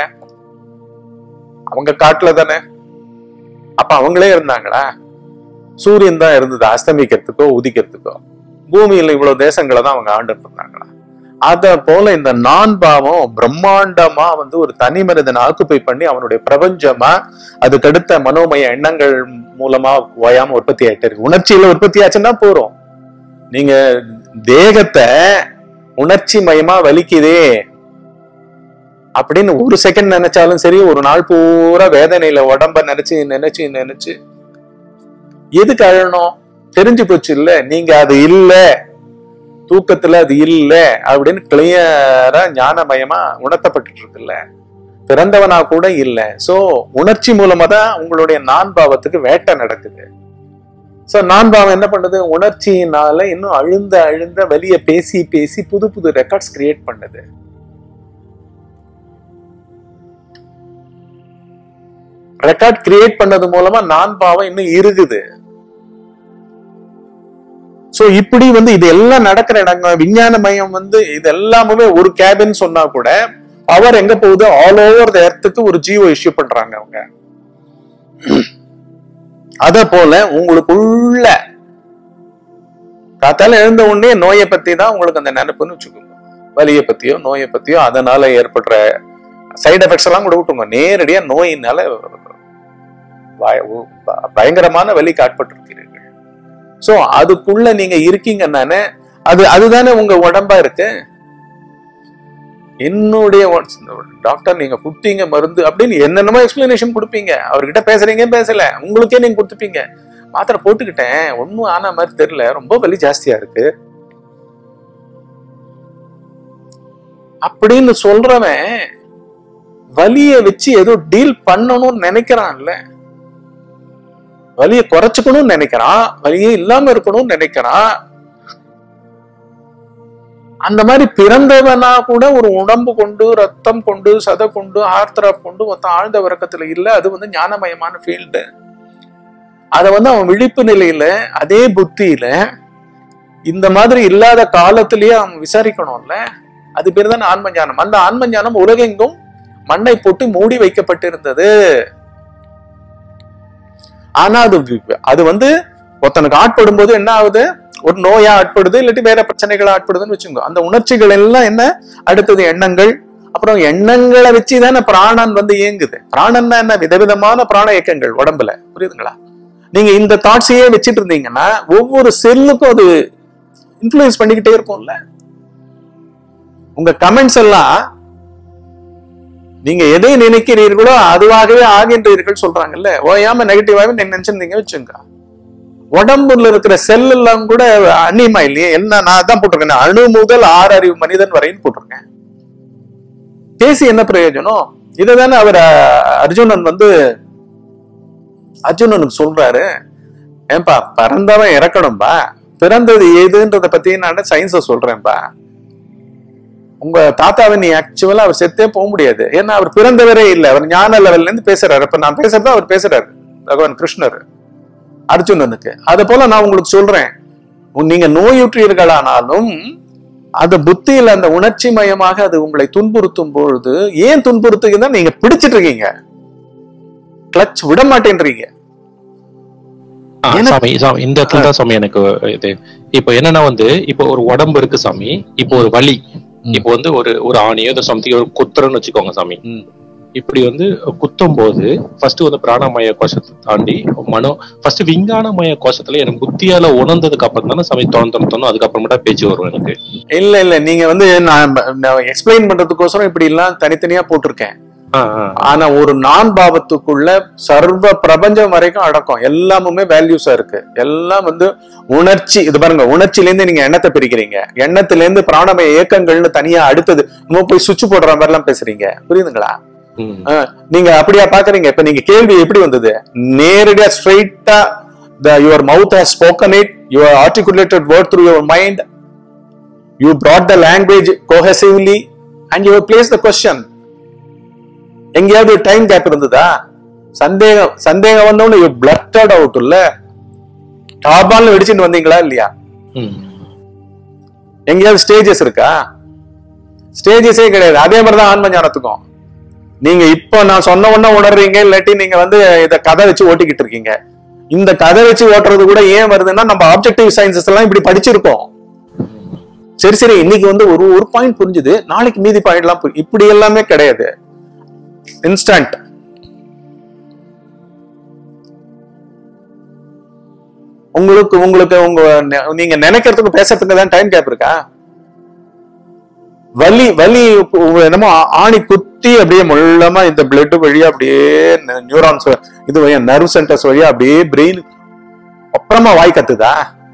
அவங்க காட்டுல தானே அப்ப அவங்களே இருந்தாங்களா சூரியன் தான் இருந்தது அஸ்தமிக்கிறதுக்கோ உதிக்கிறதுக்கோ பூமியில இவ்வளவு தேசங்களை தான் அவங்க ஆண்டுட்டு இருந்தாங்களா அத போல இந்த நான் பாவம் பிரம்மாண்டமா வந்து ஒரு தனி மனிதனை ஆக்குப்பை பண்ணி அவனுடைய பிரபஞ்சமா அதுக்கடுத்த மனோமய எண்ணங்கள் மூலமா ஓயாம உற்பத்தி ஆயிட்டு இருக்கு உணர்ச்சியில உற்பத்தி ஆச்சுன்னா போறோம் நீங்க தேகத்தை உணர்ச்சி மயமா வலிக்குதே அப்படின்னு ஒரு செகண்ட் நினைச்சாலும் சரி ஒரு நாள் பூரா வேதனையில உடம்ப நினைச்சு நினைச்சு நினைச்சு எதுக்கு அழணும் தெரிஞ்சு போச்சு இல்ல நீங்க அது இல்ல தூக்கத்துல அது இல்ல அப்படின்னு கிளியரா ஞானமயமா உணர்த்தப்பட்டு இருக்குல்ல பிறந்தவனா கூட இல்ல சோ உணர்ச்சி மூலமா தான் உங்களுடைய நான் பாவத்துக்கு வேட்டை நடக்குது சோ நான் பாவம் என்ன பண்ணுது உணர்ச்சியினால இன்னும் அழுந்த அழுந்த வலிய பேசி பேசி புது புது ரெக்கார்ட்ஸ் கிரியேட் பண்ணுது ரெக்கார்ட் கிரியேட் பண்ணது மூலமா நான் பாவம் இன்னும் இருக்குது சோ இப்படி வந்து இது எல்லாம் நடக்கிற இடங்க விஞ்ஞான மையம் வந்து இது எல்லாமே ஒரு கேபின் சொன்னா கூட பவர் எங்க போகுது ஆல் ஓவர் த எர்த்துக்கு ஒரு ஜியோ இஷ்யூ பண்றாங்க அவங்க அத போல உங்களுக்குள்ள காத்தால எழுந்த உடனே நோயை பத்தி தான் உங்களுக்கு அந்த நினைப்புன்னு வச்சுக்கோங்க வலியை பத்தியோ நோயை பத்தியோ அதனால ஏற்படுற சைடு எஃபெக்ட்ஸ் எல்லாம் கூட விட்டுங்க நேரடியா நோயினால பய- ப- பயங்கரமான வலிக்கு ஆட்பட்டிருக்கிறீர்கள் சோ அதுக்குள்ள நீங்க இருக்கீங்கன்னானே அது அதுதானே உங்க உடம்பா இருக்கு என்னுடைய டாக்டர் நீங்க கொடுத்தீங்க மருந்து அப்படின்னு என்னென்னமோ எக்ஸ்பிளனேஷன் கொடுப்பீங்க அவர்கிட்ட பேசுறீங்க பேசல உங்களுக்கே நீங்க கொடுத்துப்பீங்க மாத்திரை போட்டுக்கிட்டேன் ஒண்ணும் ஆன மாதிரி தெரியல ரொம்ப வலி ஜாஸ்தியா இருக்கு அப்படின்னு சொல்றவன் வலிய வச்சு ஏதோ டீல் பண்ணணும்னு நினைக்கிறான்ல வலியை குறைச்சுக்கணும்னு நினைக்கிறான் வலியே இல்லாம இருக்கணும்னு நினைக்கிறான் அந்த மாதிரி பிறந்தவனா கூட ஒரு உடம்பு கொண்டு ரத்தம் கொண்டு சதை கொண்டு ஆர்த்தரா கொண்டு மொத்தம் ஆழ்ந்த உறக்கத்துல இல்ல அது வந்து ஞானமயமான ஃபீல்டு அத வந்து அவன் விழிப்பு நிலையில அதே புத்தியில இந்த மாதிரி இல்லாத காலத்திலேயே அவன் விசாரிக்கணும்ல அது பேர் தான் ஆன்ம ஞானம் அந்த ஆன்ம ஞானம் உலகெங்கும் மண்ணை போட்டு மூடி வைக்கப்பட்டிருந்தது ஆனா அது வி- அது வந்து ஒருத்தனுக்கு ஆட்படும் போது என்ன ஆகுது ஒரு நோயா ஆட்படுது இல்லாட்டி வேற பிரச்சனைகள் ஆட்படுதுன்னு வச்சுக்கோ அந்த உணர்ச்சிகள் எல்லாம் என்ன அடுத்தது எண்ணங்கள் அப்புறம் எண்ணங்களை வச்சுதானே பிராணன் வந்து இயங்குது பிராணன்னா என்ன விதவிதமான பிராண இயக்கங்கள் உடம்புல புரியுதுங்களா நீங்க இந்த தாட்ஸையே வச்சிட்டு இருந்தீங்கன்னா ஒவ்வொரு செல்லுக்கும் அது இன்ஃபுளுயன்ஸ் பண்ணிக்கிட்டே இருக்கும்ல உங்க கமெண்ட்ஸ் எல்லாம் நீங்க எதை நினைக்கிறீர்களோ அதுவாகவே ஆகின்றீர்கள் சொல்றாங்கல்ல ஓயாம நெகட்டிவாவே நீங்க நினைச்சிருந்தீங்க வச்சுங்க உடம்புல இருக்கிற செல் எல்லாம் கூட அந்நியமா இல்லையே என்ன நான் அதான் போட்டிருக்கேன் அணு முதல் ஆறு அறிவு மனிதன் வரைன்னு போட்டிருக்கேன் பேசி என்ன பிரயோஜனம் இதுதானே அவர் அஹ், அர்ஜுனன் வந்து அர்ஜுனனுக்கு சொல்றாரு ஏன்பா பிறந்தவன் இறக்கணும்பா பிறந்தது ஏதுன்றத பத்தி நான் சயின்ஸ சொல்றேன்பா உங்க தாத்தாவை நீ ஆக்சுவலா அவர் செத்தே போக முடியாது ஏன்னா அவர் பிறந்தவரே இல்லை அவர் ஞான லெவல்ல இருந்து பேசுறாரு இப்ப நான் பேசுறதா அவர் பேசுறாரு பகவான் கிருஷ்ணர் அர்ஜுனனுக்கு அது போல நான் உங்களுக்கு சொல்றேன் உன் நீங்க நோயுற்றீர்களானாலும் அது புத்தியில அந்த உணர்ச்சி மயமாக அது உங்களை துன்புறுத்தும் பொழுது ஏன் துன்புறுத்துகிறதா நீங்க பிடிச்சிட்டு இருக்கீங்க கிளச் விட மாட்டேன்றீங்க ஆ, எனக்கு- சாமி சாமி இந்த இடத்துல தான் சாமி எனக்கு இது இப்போ என்னன்னா வந்து இப்போ ஒரு உடம்பு இருக்கு சாமி இப்போ ஒரு வலி ம். இப்போ வந்து ஒரு ஒரு ஆணியோ ஒரு சம்திங் ஒரு குத்துறன்னு வச்சுக்கோங்க சாமி ம். இப்படி வந்து குத்தும் போது ஃபர்ஸ்ட் வந்து பிராணமய கோஷத்தை தாண்டி மனோ ஃபர்ஸ்ட் விஞ்ஞானமய கோஷத்துல எனக்கு புத்தியால உணர்ந்ததுக்கு அப்புறம் தானே சாமி தோணும் தோணும் தோணும் அதுக்கப்புறமேட்டா பேச்சு வரும் எனக்கு இல்ல இல்ல நீங்க வந்து நான் எக்ஸ்பிளைன் பண்றதுக்கோசரம் இப்படி எல்லாம் தனித்தனியா போட்டிருக்கேன் ஆ, ஆ. ஆனா ஒரு நான் பாவத்துக்குள்ள சர்வ பிரபஞ்சம் வரைக்கும் அடக்கம் எல்லாமுமே வேல்யூஸா இருக்கு எல்லாம் வந்து உணர்ச்சி இது பாருங்க உணர்ச்சியில இருந்து நீங்க எண்ணத்தை பிரிக்கிறீங்க எண்ணத்துல இருந்து பிராணமய இயக்கங்கள்னு தனியா அடுத்தது நம்ம போய் சுவிட்ச் போடுற மாதிரி எல்லாம் பேசுறீங்க புரியுதுங்களா ம். ஆ, நீங்க அப்படியா பாக்குறீங்க இப்ப நீங்க கேள்வி எப்படி வந்தது நேரடியா ஸ்ட்ரைட்டா the your mouth has spoken it you have articulated word through your mind you brought the language cohesively and you have placed the question எங்கேயாவது டைம் கேப் இருந்ததா சந்தேகம் சந்தேகம் வந்தவொன்னு யூ பிளட்டட் அவுட் இல்ல டாபால்னு வெடிச்சுட்டு வந்தீங்களா இல்லையா ம். எங்கேயாவது ஸ்டேஜஸ் இருக்கா ஸ்டேஜஸே கிடையாது அதே மாதிரிதான் ஆன்ம ஞானத்துக்கும் நீங்க இப்போ நான் சொன்ன உடனே உணர்றீங்க இல்லாட்டி நீங்க வந்து இத கதை வச்சு ஓட்டிக்கிட்டு இருக்கீங்க இந்த கதை வச்சு ஓட்டுறது கூட ஏன் வருதுன்னா நம்ம ஆப்ஜெக்டிவ் சயின்சஸ் எல்லாம் இப்படி படிச்சிருக்கோம் சரி சரி இன்னைக்கு வந்து ஒரு ஒரு பாயிண்ட் புரிஞ்சுது நாளைக்கு மீதி பாயிண்ட்லாம் புரி- இப்படி எல்லாமே கிடையாது இன்ஸ்டன்ட் உங்களுக்கு உங்களுக்கு உங்க நெ- நீங்க நினைக்கிறதுக்கு பேசுறதுக்கு தான் டைம் கேப் இருக்கா வலி வலி உ- என்னமோ ஆ- ஆணி குத்தி அப்படியே முள்ளமா இந்த பிளட் வழியா அப்படியே நியூரான்ஸ் இது வழியா நர்வ் சென்டர்ஸ் வழியா அப்படியே பிரெயின் அப்புறமா வாய் கத்துதா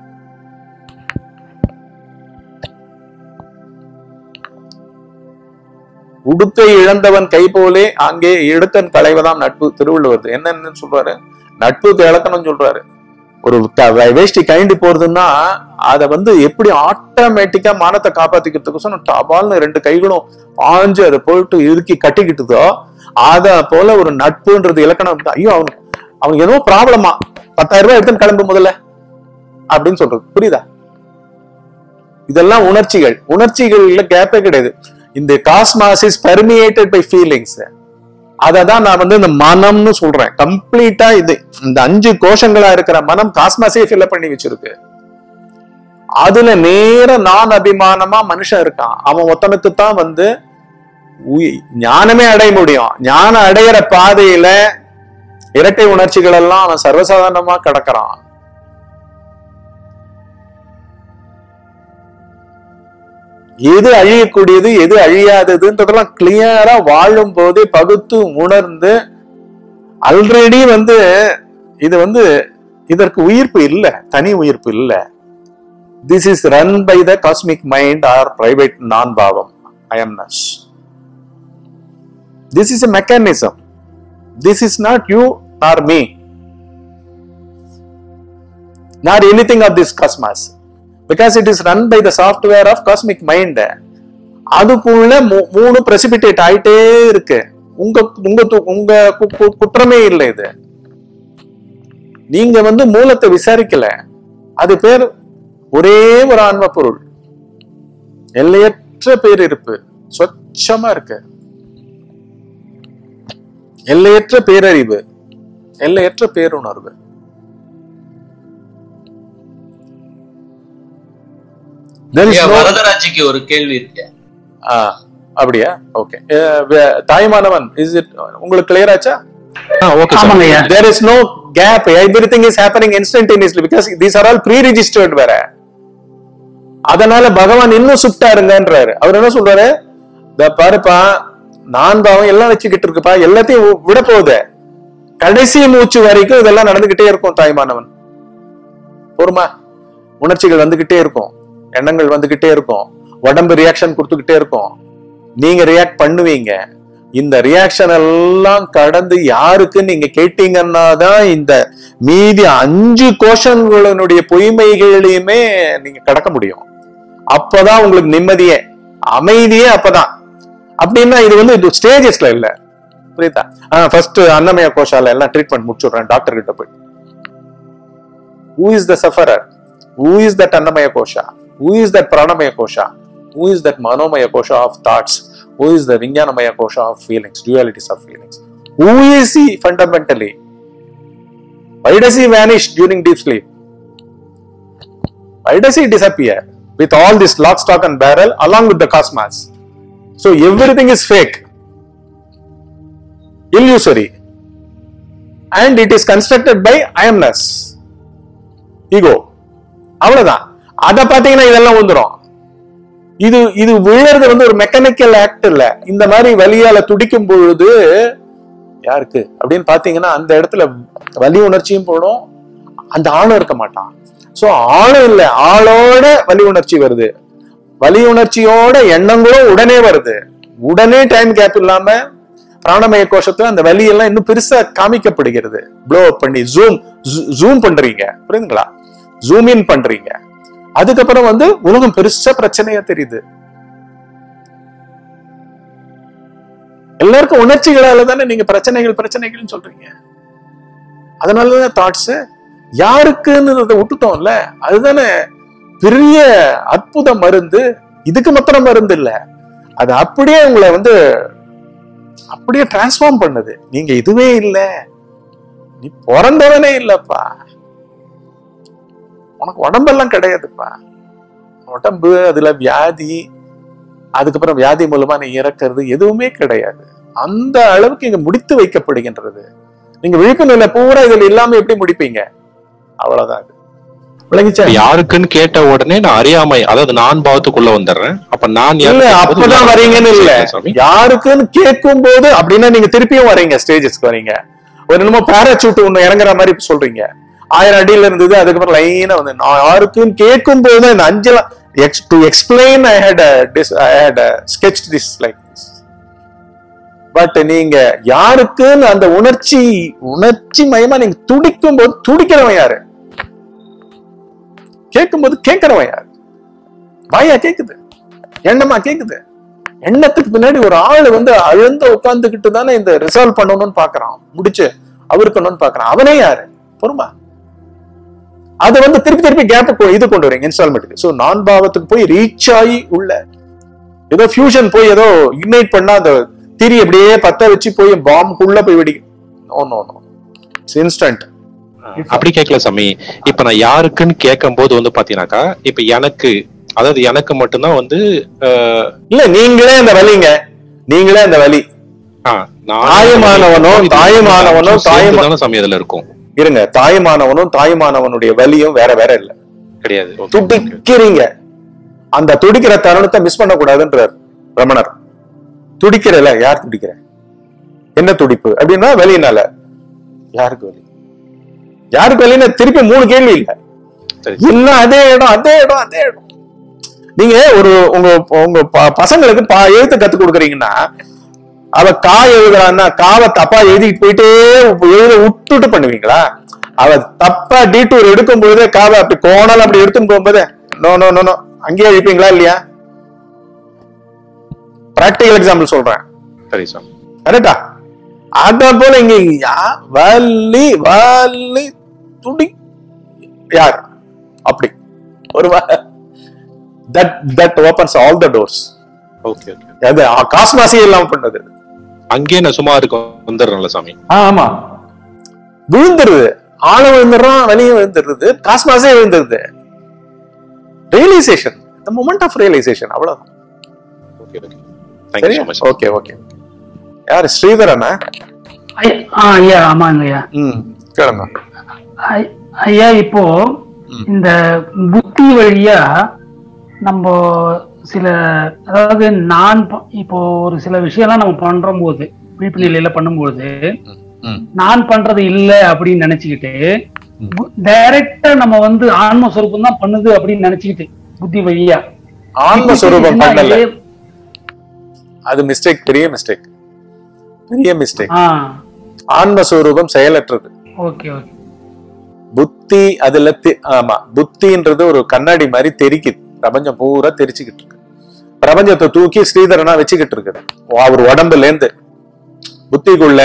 உடுக்கை இழந்தவன் கை போலே அங்கே இடுக்கன் களைவதாம் நட்பு திருவள்ளுவர் என்னன்னு சொல்றாரு நட்புக்கு இலக்கணம் சொல்றாரு ஒரு க- வே- வேஷ்டி கைண்டு போறதுன்னா அதை வந்து எப்படி ஆட்டோமேட்டிக்கா மானத்தை காப்பாத்திக்கிறதுக்கு டபால்னு ரெண்டு கைகளும் பாஞ்சு அதை போயிட்டு இறுக்கி கட்டிக்கிட்டுதோ அத போல ஒரு நட்புன்றது இலக்கணம் இருக்கு. ஐயோ அவனுக்கு அவனுக்கு ஏதோ ப்ராப்ளமா பத்தாயிரம் ரூபாய் எடுத்துன்னு கிளம்பு முதல்ல அப்படின்னு சொல்றது புரியுதா இதெல்லாம் உணர்ச்சிகள் உணர்ச்சிகள்ல கேப்பே கிடையாது இந்த cosmos is permeated by feelings அதை தான் நான் வந்து இந்த மனம்னு சொல்றேன் கம்ப்ளீட்டா இது இந்த அஞ்சு கோஷங்களா இருக்கிற மனம் காஸ்மாஸே ஃபில் பண்ணி வச்சிருக்கு அதுல நேர நான் அபிமானமா மனுஷன் இருக்கான் அவன் ஒத்தனுக்கு தான் வந்து உயி- ஞானமே அடைய முடியும் ஞானம் அடையிற பாதையில இரட்டை உணர்ச்சிகள் எல்லாம் அவன் சர்வசாதாரணமா கடக்கிறான் எது அழியக்கூடியது எது அழியாததுன்றதெல்லாம் கிளியரா வாழும் போதே பகுத்து உணர்ந்து ஆல்ரெடி வந்து இது வந்து இதற்கு உயிர்ப்பு இல்ல தனி உயிர்ப்பு இல்ல this is run by the cosmic mind or private நான் பாவம் I amness this is a mechanism this is not you nor me nor anything of this cosmos because it is run by the software of cosmic mind அதுக்குள்ள மூ- மூணு precipitate ஆயிட்டே இருக்கு உங்க உங்க து- உங்க கு- கு- குற்றமே இல்லை இது நீங்க வந்து மூலத்தை விசாரிக்கல அது பேர் ஒரே ஒரு ஆன்ம பொருள் எல்லையற்ற பேரிருப்பு சொச்சமா இருக்கு எல்லையற்ற பேரறிவு எல்லையற்ற பேருணர்வு There is ஐயா, no- வரதராஜிக்கு ஒரு கேள்வி இருக்கு ஆ, அப்படியா ஓகே தாய்மானவன் இஸ் இட் உங்களுக்கு கிளியர் ஆச்சா ஓகே சார் ஆமாங்க ஐயா there is no gap everything is happening instantaneously because these are all pre-registered வேற அதனால பகவான் இன்னும் சுப்டா இருங்கன்றாரு அவர் என்ன சொல்றாரு இந்த பாருப்பா நான் பாவம் எல்லாம் வச்சுக்கிட்டு இருக்குப்பா எல்லாத்தையும் வி- விட போகுது கடைசி மூச்சு வரைக்கும் இதெல்லாம் நடந்துகிட்டே இருக்கும் தாய்மானவன் பொறுமா உணர்ச்சிகள் வந்துகிட்டே இருக்கும் எண்ணங்கள் வந்துகிட்டே இருக்கும் உடம்பு ரியாக்ஷன் கொடுத்துக்கிட்டே இருக்கும் நீங்க ரியாக்ட் பண்ணுவீங்க இந்த ரியாக்ஷன் எல்லாம் கடந்து யாருக்கு நீங்க கேட்டீங்கன்னா தான் இந்த மீதி அஞ்சு கோஷங்களுடைய பொய்மைகளையுமே நீங்க கடக்க முடியும் அப்பதான் உங்களுக்கு நிம்மதியே அமைதியே அப்பதான் அப்படின்னா இது வந்து இது ஸ்டேஜஸ்ல இல்ல புரியுதா ஃபர்ஸ்ட் அன்னமய கோஷால எல்லாம் ட்ரீட்மெண்ட் முடிச்சுடுறேன் டாக்டர் கிட்ட போய் who is the sufferer who is that அன்னமய கோஷா ஹூ இஸ் தட் பிராணமய கோஷா ஹூ இஸ் தட் மனோமய கோஷா of thoughts who is the Vijnanamaya kosha of feelings, dualities of feelings? Who is he fundamentally? Why does he vanish during deep sleep? Why does he disappear with all this lock, stock, and barrel along with the cosmos? So everything is fake, illusory, and it is constructed by I amness, ego. அவ்வளவுதான் அதை பார்த்தீங்கன்னா இதெல்லாம் வந்துடும் இது இது விழுறது வந்து ஒரு mechanical act இல்ல இந்த மாதிரி வலியால துடிக்கும் பொழுது யாருக்கு அப்படின்னு பாத்தீங்கன்னா அந்த இடத்துல வலி உணர்ச்சியும் போடும் அந்த ஆளும் இருக்க மாட்டான் சோ ஆளும் இல்ல ஆளோட வலி உணர்ச்சி வருது வலி உணர்ச்சியோட எண்ணங்களும் உடனே வருது உடனே டைம் கேப் இல்லாம பிராணமய கோஷத்துல அந்த வலி எல்லாம் இன்னும் பெருசா காமிக்கப்படுகிறது ப்ளோ அப் பண்ணி ஜூம் ஜூம் பண்றீங்க புரியுதுங்களா ஜூம் இன் பண்றீங்க அதுக்கப்புறம் வந்து உலகம் பெருசா பிரச்சனையா தெரியுது எல்லாருக்கும் உணர்ச்சிகளால தானே நீங்க பிரச்சனைகள் பிரச்சனைகள்னு சொல்றீங்க அதனாலதான் தாட்ஸ் யாருக்குன்னு அதை விட்டுட்டோம்ல அதுதானே பெரிய அற்புத மருந்து இதுக்கு மாத்திரம் மருந்து இல்ல அது அப்படியே உங்களை வந்து அப்படியே டிரான்ஸ்ஃபார்ம் பண்ணுது நீங்க இதுவே இல்ல நீ பிறந்தவனே இல்லப்பா உனக்கு உடம்பெல்லாம் கிடையாதுப்பா உடம்பு அதுல வியாதி அதுக்கப்புறம் வியாதி மூலமா நீ இறக்கிறது எதுவுமே கிடையாது அந்த அளவுக்கு இங்க முடித்து வைக்கப்படுகின்றது நீங்க விழிப்பு நிலை பூரா இதுல இல்லாம எப்படி முடிப்பீங்க அவ்வளவுதான் அது விளங்கிச்சா இப்ப யாருக்குன்னு கேட்ட உடனே நான் அறியாமை அதாவது நான் பாவத்துக்குள்ள வந்துடுறேன் அப்ப நான் இல்ல யாருன்னு கேட்கும்போது அப்பதான் வரீங்கன்னு இல்ல சாமி யாருக்குன்னு கேட்கும் போது அப்படின்னா நீங்க திருப்பியும் வரீங்க ஸ்டேஜஸ்க்கு வரீங்க ஒரு என்னமோ பேராசூட் ஒண்ணு இறங்குற மாதிரி சொல்றீங்க ஆயிரம் அடியில இருந்தது அதுக்கப்புறம் லைனா வந்து நான் யாருக்குன்னு கேட்கும் போது இந்த அஞ்சலாம் to explain I hate I hate sketch this like this but நீங்க யாருக்குன்னு அந்த உணர்ச்சி உணர்ச்சி மயமா நீங்க துடிக்கும் போது துடிக்கிறவன் யாரு கேட்கும்போது கேட்கிறவன் யாரு வாயா கேக்குது எண்ணமா கேக்குது எண்ணத்துக்கு பின்னாடி ஒரு ஆள் வந்து அழுந்த உட்கார்ந்துகிட்டு தானே இந்த ரிசால்வ் பண்ணணும்னு பாக்குறான் முடிச்சு அவருக்கணும்னு பாக்குறான் அவனே யாரு பொறுமா அது வந்து திருப்பி திருப்பி கேப் இது கொண்டு வரீங்க இன்ஸ்டால்மெண்ட்டுக்கு சோ நான் பாவத்துக்கு போய் ரீச் ஆகி உள்ள ஏதோ ஃபியூஷன் போய் ஏதோ இக்னைட் பண்ணா அந்த திரி அப்படியே பத்த வச்சு போய் பாம்புக்குள்ள போய் வெடி நோ நோ நோ இன்ஸ்டன்ட் அப்படி கேட்கல சாமி இப்ப நான் யாருக்குன்னு கேட்கும் போது வந்து பாத்தீங்கன்னாக்கா இப்ப எனக்கு அதாவது எனக்கு மட்டும்தான் வந்து அஹ், இல்ல நீங்களே அந்த வலிங்க நீங்களே அந்த வலி ஆ, நான் தாயுமானவனோ, இது தாயுமானவனோ, சேர்ந்து தாயுமா- தானே சாமி அதுல இருக்கும் இருங்க தாய்மானவனும் தாய்மானவனுடைய வலியும் வேற வேற இல்ல கிடையாது Okay, okay. துடிக்கிறீங்க அந்த துடிக்கிற தருணத்தை மிஸ் பண்ண கூடாதுன்றார் ரமணர் துடிக்கிறல யார் துடிக்கிற என்ன துடிப்பு அப்படின்னா வலினால யாருக்கு வலி யாருக்கு வலின்னு திருப்பி மூணு கேள்வி இல்ல சரி எல்லாம் அதே இடம் அதே இடம் அதே இடம் நீங்க ஒரு உங்க உங்க ப- பசங்களுக்கு பா- எழுத்து கத்து கொடுக்குறீங்கன்னா அவ கா எழுதுறான்னா காவை தப்பா எழுதிட்டு போயிட்டே எழுத விட்டுட்டு பண்ணுவீங்களா அவ தப்பா டீட்டூர் எடுக்கும் பொழுதே காவை அப்படி கோணல் அப்படி எடுத்துன்னு போகும்போது நோ நோ நோ நோ அங்கேயே எழுப்பீங்களா இல்லையா பிராக்டிகல் எக்ஸாம்பிள் சொல்றேன் சரி சாமி கரெக்டா அத போல இங்க யா- வலி வலி துடி யார் அப்படி ஒரு that that opens all the doors okay okay அது காஸ்மாசியே இல்லாம பண்ணது அங்கேயே நான் சும்மா இருக்க வந்துடுறேன்ல சாமி ஆ, ஆமா விழுந்துருது ஆழ விழுந்துடுறோம் வெளியே விழுந்துருது காஸ்மாஸே விழுந்துருது realisation the moment of realisation அவ்வளவுதான் ஓகே ஓகே தேங்க்யூ சரியா ஸோ மச் ஓகே ஓகே யாரு ஸ்ரீதரனா ஐயா, ஆ ஐயா ஆமாங்க ஐயா ம் கேளுங்க ஐ- ஐயா இப்போ ம். இந்த புத்தி வழியா நம்ம சில அதாவது நான் ப- இப்போ ஒரு சில விஷயம்லாம் நம்ம பண்ற போது விழிப்பு நிலையில பண்ணும்போது ம். நான் பண்றது இல்ல அப்படின்னு நினைச்சுக்கிட்டு ம். டைரக்டா நம்ம வந்து ஆன்ம சொரூபம் தான் பண்ணுது அப்படின்னு நினைச்சுக்கிட்டு புத்தி வழியா ஆன்மஸ்வரூபம் பண்ணல இதே- அது மிஸ்டேக் பெரிய மிஸ்டேக் பெரிய மிஸ்டேக் ஆ ஆன்மஸ்வரூபம் செயலற்றது ஓகே ஓகே புத்தி அதுல தெ- ஆமா புத்தின்றது ஒரு கண்ணாடி மாதிரி தெரிக்குது பிரபஞ்சம் பூரா தெரிச்சுக்கிட்டு இருக்கு பிரபஞ்சத்தை தூக்கி ஸ்ரீதரனா வச்சுக்கிட்டு இருக்குது அவர் உடம்புல இருந்து புத்திக்குள்ள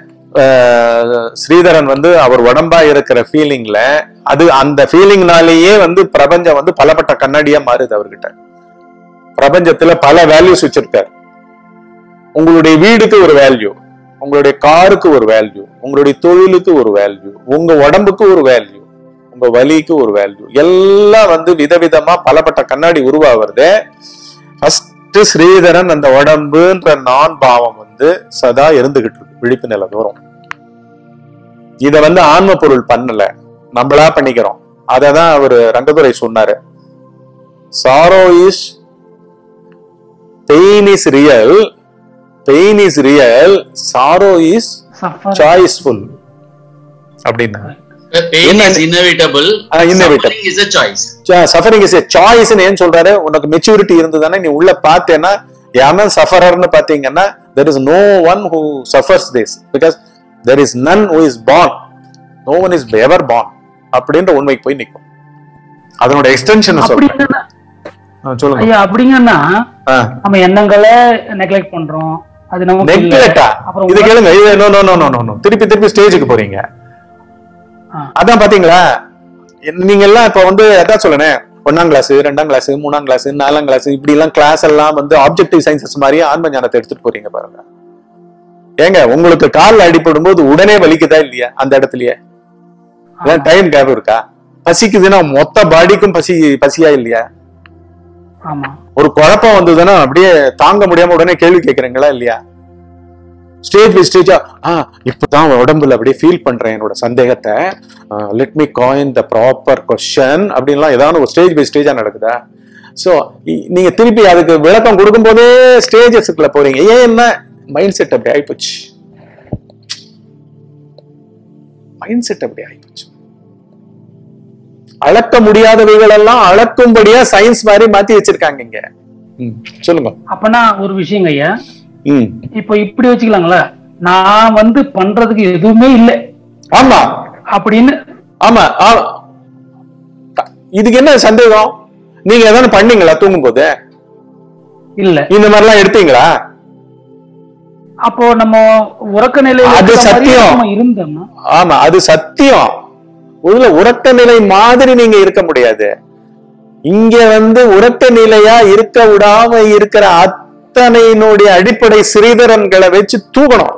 ஆஹ், ஸ்ரீதரன் வந்து அவர் உடம்பா இருக்கிற ஃபீலிங்ல அது அந்த ஃபீலிங்னாலேயே வந்து பிரபஞ்சம் வந்து பலப்பட்ட கண்ணாடியா மாறுது அவர்கிட்ட பிரபஞ்சத்துல பல வேல்யூஸ் வச்சிருக்காரு உங்களுடைய வீடுக்கு ஒரு வேல்யூ உங்களுடைய காருக்கு ஒரு வேல்யூ உங்களுடைய தொழிலுக்கு ஒரு வேல்யூ உங்க உடம்புக்கு ஒரு வேல்யூ உங்க வலிக்கு ஒரு வேல்யூ எல்லாம் வந்து விதவிதமா பலப்பட்ட கண்ணாடி உருவாகிறது ஃபர்ஸ்ட் ஸ்ரீதரன் அந்த உடம்புன்ற நான் பாவம் வந்து சதா இருந்துகிட்டு இருக்கு விழிப்பு நிலை தோறும் இத வந்து ஆன்ம பொருள் பண்ணல நம்மளா பண்ணிக்கிறோம் அததான் அவரு ரங்கதுரை சொன்னாரு sorrow is pain is real pain is real sorrow is suffer choiceful அப்படின்னா pain என்ன- is inevitable ஆ, inevitable. suffering is a choice suffering is choice ஏன் சொல்றாரு உனக்கு மெச்சூரிட்டி இருந்ததுன்னா நீ உள்ள பார்த்தேன்னா யாமன் சஃபரர்னு பாத்தீங்கன்னா there is no one who suffers this because there is none who is born no one is ever born அப்படின்ற உண்மைக்கு போய் நிற்கும் அதனோட எக்ஸ்டென்ஷன் சொல்றேன் அப்படிங்கன்னா ஆ, சொல்லுங்க ஐயா அப்படிங்கன்னா ஆ. நம்ம எண்ணங்களை நெக்லெக்ட் பண்றோம் அது நமக்கு இல்ல. நெக்லெக்டா அப்புறம் இது கேளுங்க இது no no no no no திருப்பி திருப்பி ஸ்டேஜுக்கு போறீங்க ஆ. அதான் பாத்தீங்களா என்ன- நீங்க எல்லாம் இப்ப வந்து அதான் சொல்லுனேன் ஒன்னாம் கிளாஸ் ரெண்டாம் கிளாஸ் மூணாம் கிளாஸ் நாலாம் கிளாஸ் இப்படி எல்லாம் கிளாஸ் எல்லாம் வந்து ஆப்ஜெக்டிவ் சயின்சஸ் மாதிரியே ஆன்ம ஞானத்தை எடுத்துட்டு போறீங்க பாருங்க ஏங்க உங்களுக்கு கால்ல அடிபடும் போது உடனே வலிக்குதா இல்லையா அந்த இடத்துலயே டைம் கேப் இருக்கா பசிக்குதுன்னா மொத்த பாடிக்கும் பசி பசியா இல்லையா ஆமா ஒரு குழப்பம் வந்ததுன்னா அப்படியே தாங்க முடியாம உடனே கேள்வி கேட்கறீங்களா இல்லையா ஸ்டேஜ் பை ஸ்டேஜா ஆ இப்பதான் உடம்புல அப்படியே ஃபீல் பண்றேன் என்னோட சந்தேகத்தை let me coin the proper question அப்படின்லாம் ஏதாவது ஒரு ஸ்டேஜ் பை ஸ்டேஜா நடக்குதா ஸோ நீங்க திருப்பி அதுக்கு விளக்கம் கொடுக்கும்போதே ஸ்டேஜஸ்க்குள்ள போறீங்க ஏன் என்ன மைண்ட் செட் அப்படி ஆயிப்போச்சு மைண்ட் செட் அப்படி ஆயிப்போச்சு அளக்க முடியாதவைகள் எல்லாம் அளக்கும்படியா சயின்ஸ் மாதிரி மாத்தி வச்சிருக்காங்க இங்க ம், சொல்லுங்க அப்பனா ஒரு விஷயங்க ஐயா ம் இப்போ இப்படி வச்சுக்கலாங்களா நான் வந்து பண்றதுக்கு எதுவுமே இல்லை ஆமா அப்படின்னு ஆமா ஆ- இதுக்கு என்ன சந்தேகம் நீங்க எதாவது பண்ணீங்களா தூங்கும் போது இல்ல இந்த மாதிரி எல்லாம் எடுத்தீங்களா அப்போ நம்ம உறக்க நிலையில அது இருக்கிற மாதிரியே சத்தியம். நம்ம இருந்தோம்னா ஆமா அது சத்தியம் உள்ள உறக்க நிலை மாதிரி நீங்க இருக்க முடியாது இங்க வந்து உறக்க நிலையா இருக்க விடாம இருக்கிற அத்தனையினுடைய அடிப்படை ஸ்ரீதரன்களை வச்சு தூக்கணும்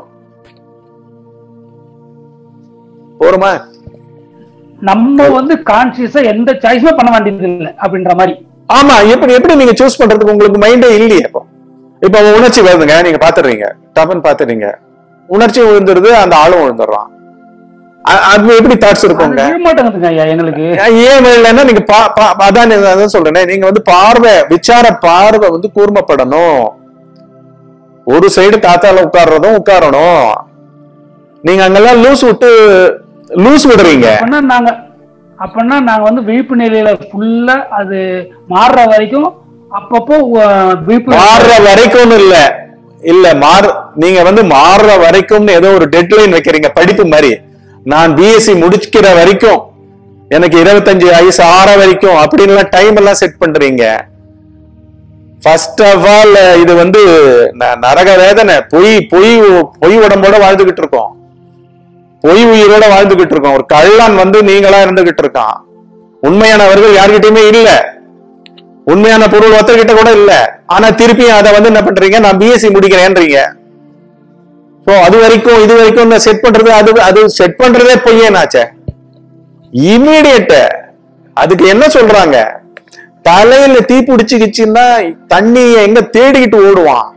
போருமா நம்ம வந்து கான்சியஸா எந்த சாய்ஸுமே பண்ண வேண்டியது இல்லை அப்படின்ற மாதிரி ஆமா எப்படி எப்படி நீங்க சூஸ் பண்றதுக்கு உங்களுக்கு மைண்டே இல்லையே இப்போ இப்போ உணர்ச்சி வருதுங்க நீங்க பாத்துறீங்க டபன் பாத்துறீங்க உணர்ச்சி விழுந்துருது அந்த ஆளும் விழுந்துடுறான் அ- அது எப்படி தாட்ஸ் இருக்குங்க அது மாட்டேங்குதுங்க ஐயா எங்களுக்கு ஏன் இல்லைன்னா நீங்க பா- பா- அதான் நான் அதான் சொல்றேனே நீங்க வந்து பார்வை விசார பார்வை வந்து கூர்மைப்படணும் ஒரு சைடு காத்தால உட்கார்றதும் உட்காரணும் நீங்க அங்கெல்லாம் லூஸ் விட்டு லூஸ் விடுறீங்க அப்படின்னா நாங்க அப்படின்னா நாங்க வந்து விழிப்பு நிலையில ஃபுல்லா அது மாறுற வரைக்கும் அப்பப்போ அஹ், விழிப்பு மாறுற வரைக்கும் இல்ல இல்ல மாறு நீங்க வந்து மாறுற வரைக்கும்னு ஏதோ ஒரு டெட்லைன் வைக்கிறீங்க படிப்பு மாதிரி நான் பிஎஸ்சி முடிக்கிற வரைக்கும் எனக்கு இருபத்தஞ்சு வயசு ஆற வரைக்கும் அப்படின்னு டைம் எல்லாம் செட் பண்றீங்க ஃபர்ஸ்ட் ஆஃப் ஆல் இது வந்து ந- நரக வேதனை பொய் பொய் பொய் உடம்போட வாழ்ந்துகிட்டு இருக்கோம் பொய் உயிரோட வாழ்ந்துகிட்டு இருக்கோம் ஒரு கள்ளன் வந்து நீங்களா இருந்துகிட்டு இருக்கான் உண்மையானவர்கள் யார்கிட்டயுமே இல்ல உண்மையான பொருள் ஒருத்தர்கிட்ட கூட இல்ல ஆனா திருப்பி அதை வந்து என்ன பண்றீங்க நான் பிஎஸ்சி முடிக்கிறேன்றீங்க சோ அது வரைக்கும் இது வரைக்கும் செட் பண்றது அது அது செட் பண்றதே பொய்யனாச்சே இமீடியட் அதுக்கு என்ன சொல்றாங்க தலையில தீ பிடிச்சிக்கிச்சுன்னா தண்ணிய எங்க தேடிக்கிட்டு ஓடுவான்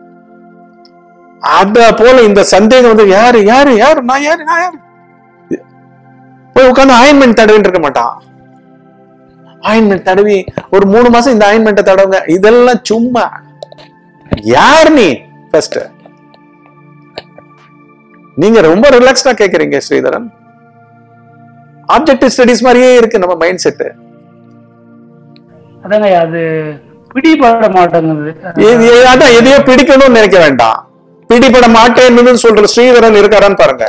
அத போல இந்த சந்தேகம் வந்து யாரு யாரு யாரு நான் யாரு நான் யாரு போய் உட்கார்ந்து ஆயின்மெண்ட் தடவிட்டு இருக்க மாட்டான் ஆயின்மெண்ட் தடவி ஒரு மூணு மாசம் இந்த ஆயின்மெண்ட்டை தடவுங்க இதெல்லாம் சும்மா யார் நீ ஃபர்ஸ்ட் நீங்க ரொம்ப ரிலாக்ஸ்டா கேக்குறீங்க ஸ்ரீதரன் ஆப்ஜெக்டிவ் ஸ்டடிஸ் மாதிரியே இருக்கு நம்ம மைண்ட் செட் அதாங்க ஐயா, அது பிடிபட மாட்டேங்குது அதான் எதையோ பிடிக்கணும்னு நினைக்க வேண்டாம் பிடிபட மாட்டேன்னு சொல்ற ஸ்ரீதரன் இருக்காரான்னு பாருங்க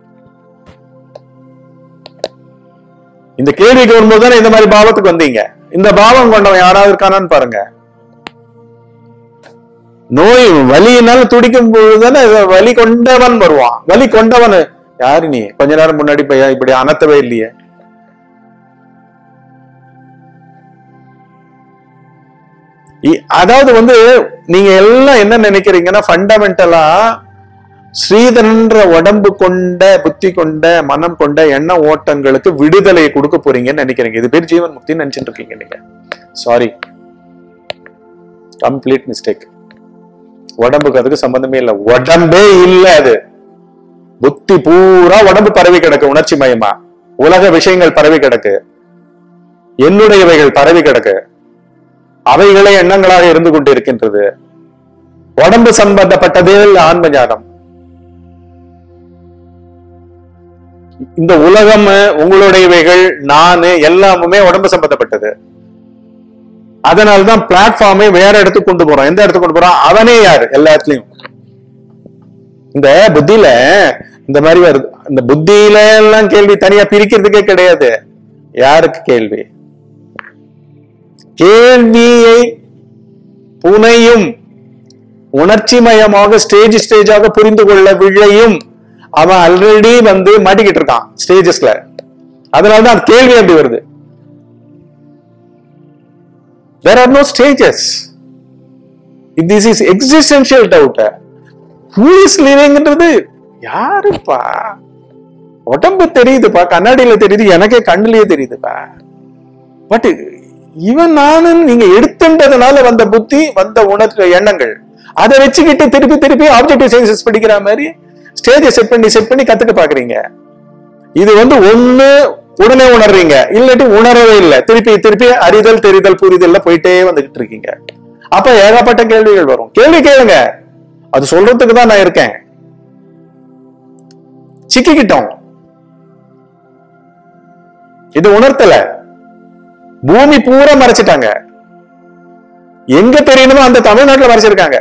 இந்த கேள்விக்கு வரும்போது தானே இந்த மாதிரி பாவத்துக்கு வந்தீங்க இந்த பாவம் கொண்டவன் யாராவது இருக்கானான்னு பாருங்க நோய் வலியினால துடிக்கும் பொழுதுதானே வலி கொண்டவன் வருவான் வலி கொண்டவன் யாரு நீ கொஞ்ச நேரம் முன்னாடி பையா இப்படி அனத்தவே இல்லையே இ- அதாவது வந்து நீங்க எல்லாம் என்ன நினைக்கிறீங்கன்னா ஃபண்டமெண்டலா ஸ்ரீதரன்ற உடம்பு கொண்ட புத்தி கொண்ட மனம் கொண்ட எண்ண ஓட்டங்களுக்கு விடுதலையை கொடுக்க போறீங்கன்னு நினைக்கிறீங்க இது பேர் ஜீவன் முக்தின்னு நினைச்சிட்டு இருக்கீங்க நீங்க சாரி கம்ப்ளீட் மிஸ்டேக் உடம்புக்கு அதுக்கு சம்பந்தமே இல்லை உடம்பே இல்ல அது புத்தி பூரா உடம்பு பரவி கிடக்கு உணர்ச்சி மயமா உலக விஷயங்கள் பரவி கிடக்கு என்னுடையவைகள் பரவி கிடக்கு அவைகளே எண்ணங்களாக இருந்து கொண்டு இருக்கின்றது உடம்பு சம்பந்தப்பட்டதே இல்ல ஆன்ம ஞானம் இந்த உலகம் உங்களுடையவைகள் நானு எல்லாமுமே உடம்பு சம்பந்தப்பட்டது அதனாலதான் பிளாட்ஃபார்மை வேற இடத்துக்கு கொண்டு போறோம் எந்த இடத்துக்கு கொண்டு போறோம் அவனே யாரு எல்லா இடத்துலயும் இந்த புத்தியில இந்த மாதிரி வருது இந்த புத்தியில எல்லாம் கேள்வி தனியா பிரிக்கிறதுக்கே கிடையாது யாருக்கு கேள்வி கேள்வியை புனையும் உணர்ச்சிமயமாக ஸ்டேஜ் ஸ்டேஜாக புரிந்து கொள்ள விழையும் அவன் ஆல்ரெடி வந்து மாட்டிக்கிட்டு இருக்கான் ஸ்டேஜஸ்ல அதனாலதான் அந்த கேள்வி அப்படி வருது there are no stages this is existential doubt who is livingன்றது யாருப்பா உடம்பு தெரியுதுப்பா கண்ணாடியில தெரியுது எனக்கே கண்ணுலயே தெரியுதுப்பா பட் இவன் நானும் நீங்க எடுத்துன்றதுனால வந்த புத்தி வந்த உணர்வு எண்ணங்கள் அதை வச்சுக்கிட்டு திருப்பி திருப்பி ஆப்ஜெக்டிவ் சயின்சஸ் படிக்கிற மாதிரி ஸ்டேஜை செட் பண்ணி செட் பண்ணி கத்துக்க பாக்குறீங்க இது வந்து ஒண்ணு உடனே உணர்றீங்க இல்லாட்டி உணரவே இல்லை திருப்பி திருப்பி அறிதல் தெரிதல் புரிதல்ல போயிட்டே வந்துகிட்டு இருக்கீங்க அப்ப ஏகப்பட்ட கேள்விகள் வரும் கேள்வி கேளுங்க அது சொல்றதுக்கு தான் நான் இருக்கேன் சிக்கிக்கிட்டோம் இது உணர்த்தல பூமி பூரா மறைச்சிட்டாங்க எங்க தெரியணுமோ அந்த தமிழ்நாட்டுல மறைச்சிருக்காங்க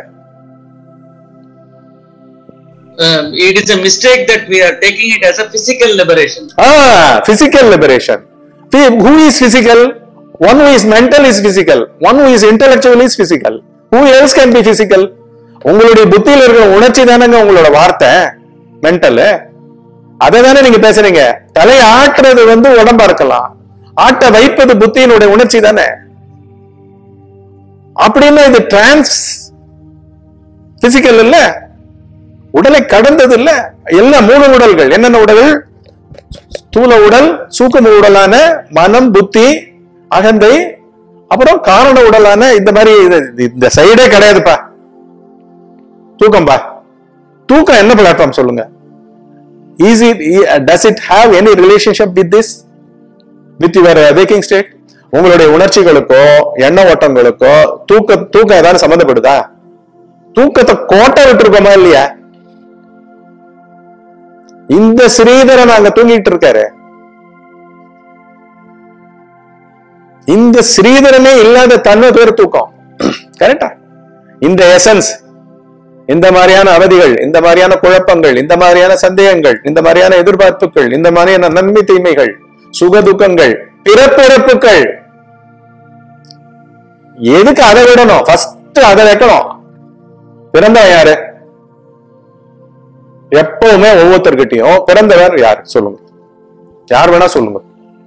it is a mistake that we are taking it as a physical liberation Ah, physical liberation. P- Who is physical? One who is mental is physical. One who is intellectual is physical. Who else can be physical? உங்களுடைய புத்தியில இருக்கிற உணர்ச்சி தானங்க உங்களோட வார்த்தை mental அதை தானே நீங்க பேசுறீங்க தலையை ஆட்டுறது வந்து உடம்பா இருக்கலாம் ஆட்ட வைப்பது புத்தியினுடைய உணர்ச்சி தானே அப்படின்னா இது டிரான்ஸ் பிசிக்கல் இல்ல உடலை கடந்தது இல்ல எல்லா மூணு உடல்கள் என்னென்ன உடல்கள் ஸ்தூல உடல் சூக்கும உடலான மனம் புத்தி அகந்தை அப்புறம் காரண உடலான இந்த மாதிரி இது- இந்த சைடே கிடையாதுப்பா தூக்கம்பா தூக்கம் என்ன பிளாட்ஃபார்ம் சொல்லுங்க is it does it have any relationship with this with your waking state உங்களுடைய உணர்ச்சிகளுக்கோ எண்ண ஓட்டங்களுக்கோ தூக்க தூக்கம் ஏதாவது சம்மந்தப்படுதா தூக்கத்தை கோட்டை விட்டுருக்கோமா இல்லையா இந்த ஸ்ரீதரன் அங்க தூங்கிட்டு இருக்காரு இந்த ஸ்ரீதரனே இல்லாத தன்மை பேர் தூக்கம் கரெக்டா இந்த எசன்ஸ் இந்த மாதிரியான அவதிகள் இந்த மாதிரியான குழப்பங்கள் இந்த மாதிரியான சந்தேகங்கள் இந்த மாதிரியான எதிர்பார்ப்புகள் இந்த மாதிரியான நன்மை தீமைகள் சுக துக்கங்கள் பிறப்பிறப்புகள் எதுக்கு அதை விடணும் ஃபர்ஸ்ட் அதை வைக்கணும் பிறந்தவன் யாரு எப்பவுமே ஒவ்வொருத்தர்கிட்டயும் பிறந்தவர் யார் சொல்லுங்க யார் வேணா சொல்லுங்க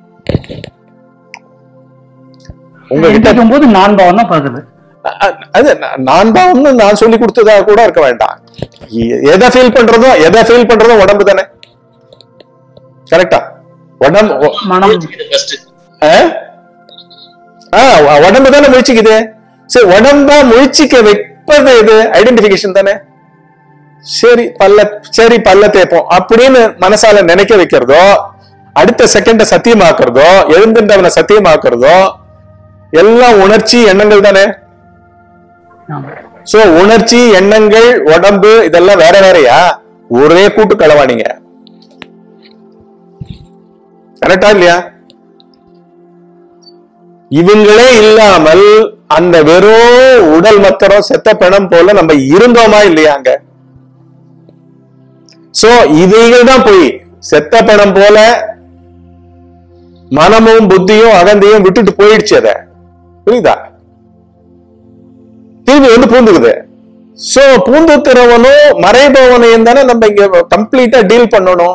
உங்ககிட்ட எடுத்துக்கும் போது நான் பாவம் தான் பார்க்குது அ- அ- அது நா- நான் பாவம்னு நான் சொல்லி கொடுத்ததா கூட இருக்க வேண்டாம் எ- எதை ஃபீல் பண்றதோ எதை ஃபீல் பண்றதோ உடம்பு தானே கரெக்டா உடம்பு ஒ- மனம் ஃபர்ஸ்ட் ஆ? ஆ, உ- உடம்பு தானே முழிச்சுக்குது சரி உடம்பா முழிச்சிக்க வைப்பது இது ஐடென்டிபிகேஷன் தானே சரி பல்ல சரி பல்ல தேப்போம் அப்படின்னு மனசால நினைக்க வைக்கிறதோ அடுத்த செகண்ட சத்தியமாக்குறதோ எழுந்துட்டவனை சத்தியமாக்குறதோ எல்லாம் உணர்ச்சி எண்ணங்கள் தானே ஆமா. சோ உணர்ச்சி எண்ணங்கள் உடம்பு இதெல்லாம் வேற வேறயா ஒரே கூட்டு களவாணிங்க கரெக்டா இல்லையா இவங்களே இல்லாமல் அந்த வெறும் உடல் மத்தரம் செத்த பிணம் போல நம்ம இருந்தோமா இல்லையா அங்க சோ இவைகள் தான் போய் செத்த பிணம் போல மனமும் புத்தியும் அகந்தையும் விட்டுட்டு போயிடுச்சு அத புரியுதா திரும்பி வந்து பூந்துக்குது சோ பூந்துக்கிறவனும் மறைபவனையும் தானே நம்ம இங்க கம்ப்ளீட்டா டீல் பண்ணணும்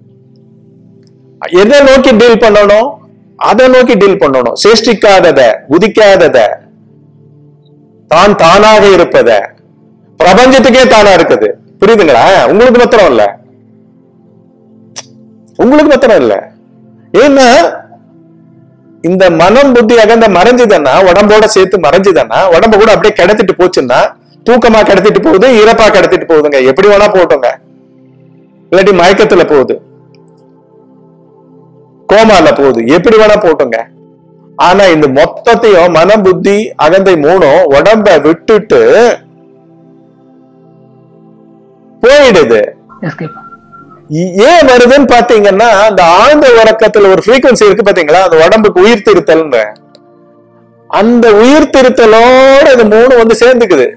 எதை நோக்கி டீல் பண்ணணும் அதை நோக்கி டீல் பண்ணணும் சேஷ்டிக்காதத உதிக்காதத தான் தானாக இருப்பத பிரபஞ்சத்துக்கே தானா இருக்குது புரியுதுங்களா உங்களுக்கு மாத்திரம் இல்ல உங்களுக்கு மாத்திரம் இல்ல ஏன்னா இந்த மனம் புத்தி அகந்த மறைஞ்சுதுன்னா உடம்போட சேர்த்து மறைஞ்சுதுன்னா உடம்ப கூட அப்படியே கிடத்திட்டு போச்சுன்னா தூக்கமா கிடத்திட்டு போகுது இறப்பா கிடத்திட்டு போகுதுங்க எப்படி வேணா போட்டோங்க இல்லாட்டி மயக்கத்துல போகுது கோமால போகுது எப்படி வேணா போட்டோங்க ஆனா இந்த மொத்தத்தையும் மனம் புத்தி அகந்தை மூணும் உடம்ப விட்டுட்டு போயிடுது எஸ்கேப் இ- ஏன் வருதுன்னு பாத்தீங்கன்னா அந்த ஆழ்ந்த உறக்கத்துல ஒரு frequency இருக்கு பாத்தீங்களா அந்த உடம்புக்கு உயிர் திருத்தல்ன்ற அந்த உயிர் திருத்தலோட இந்த மூணு வந்து சேர்ந்துக்குது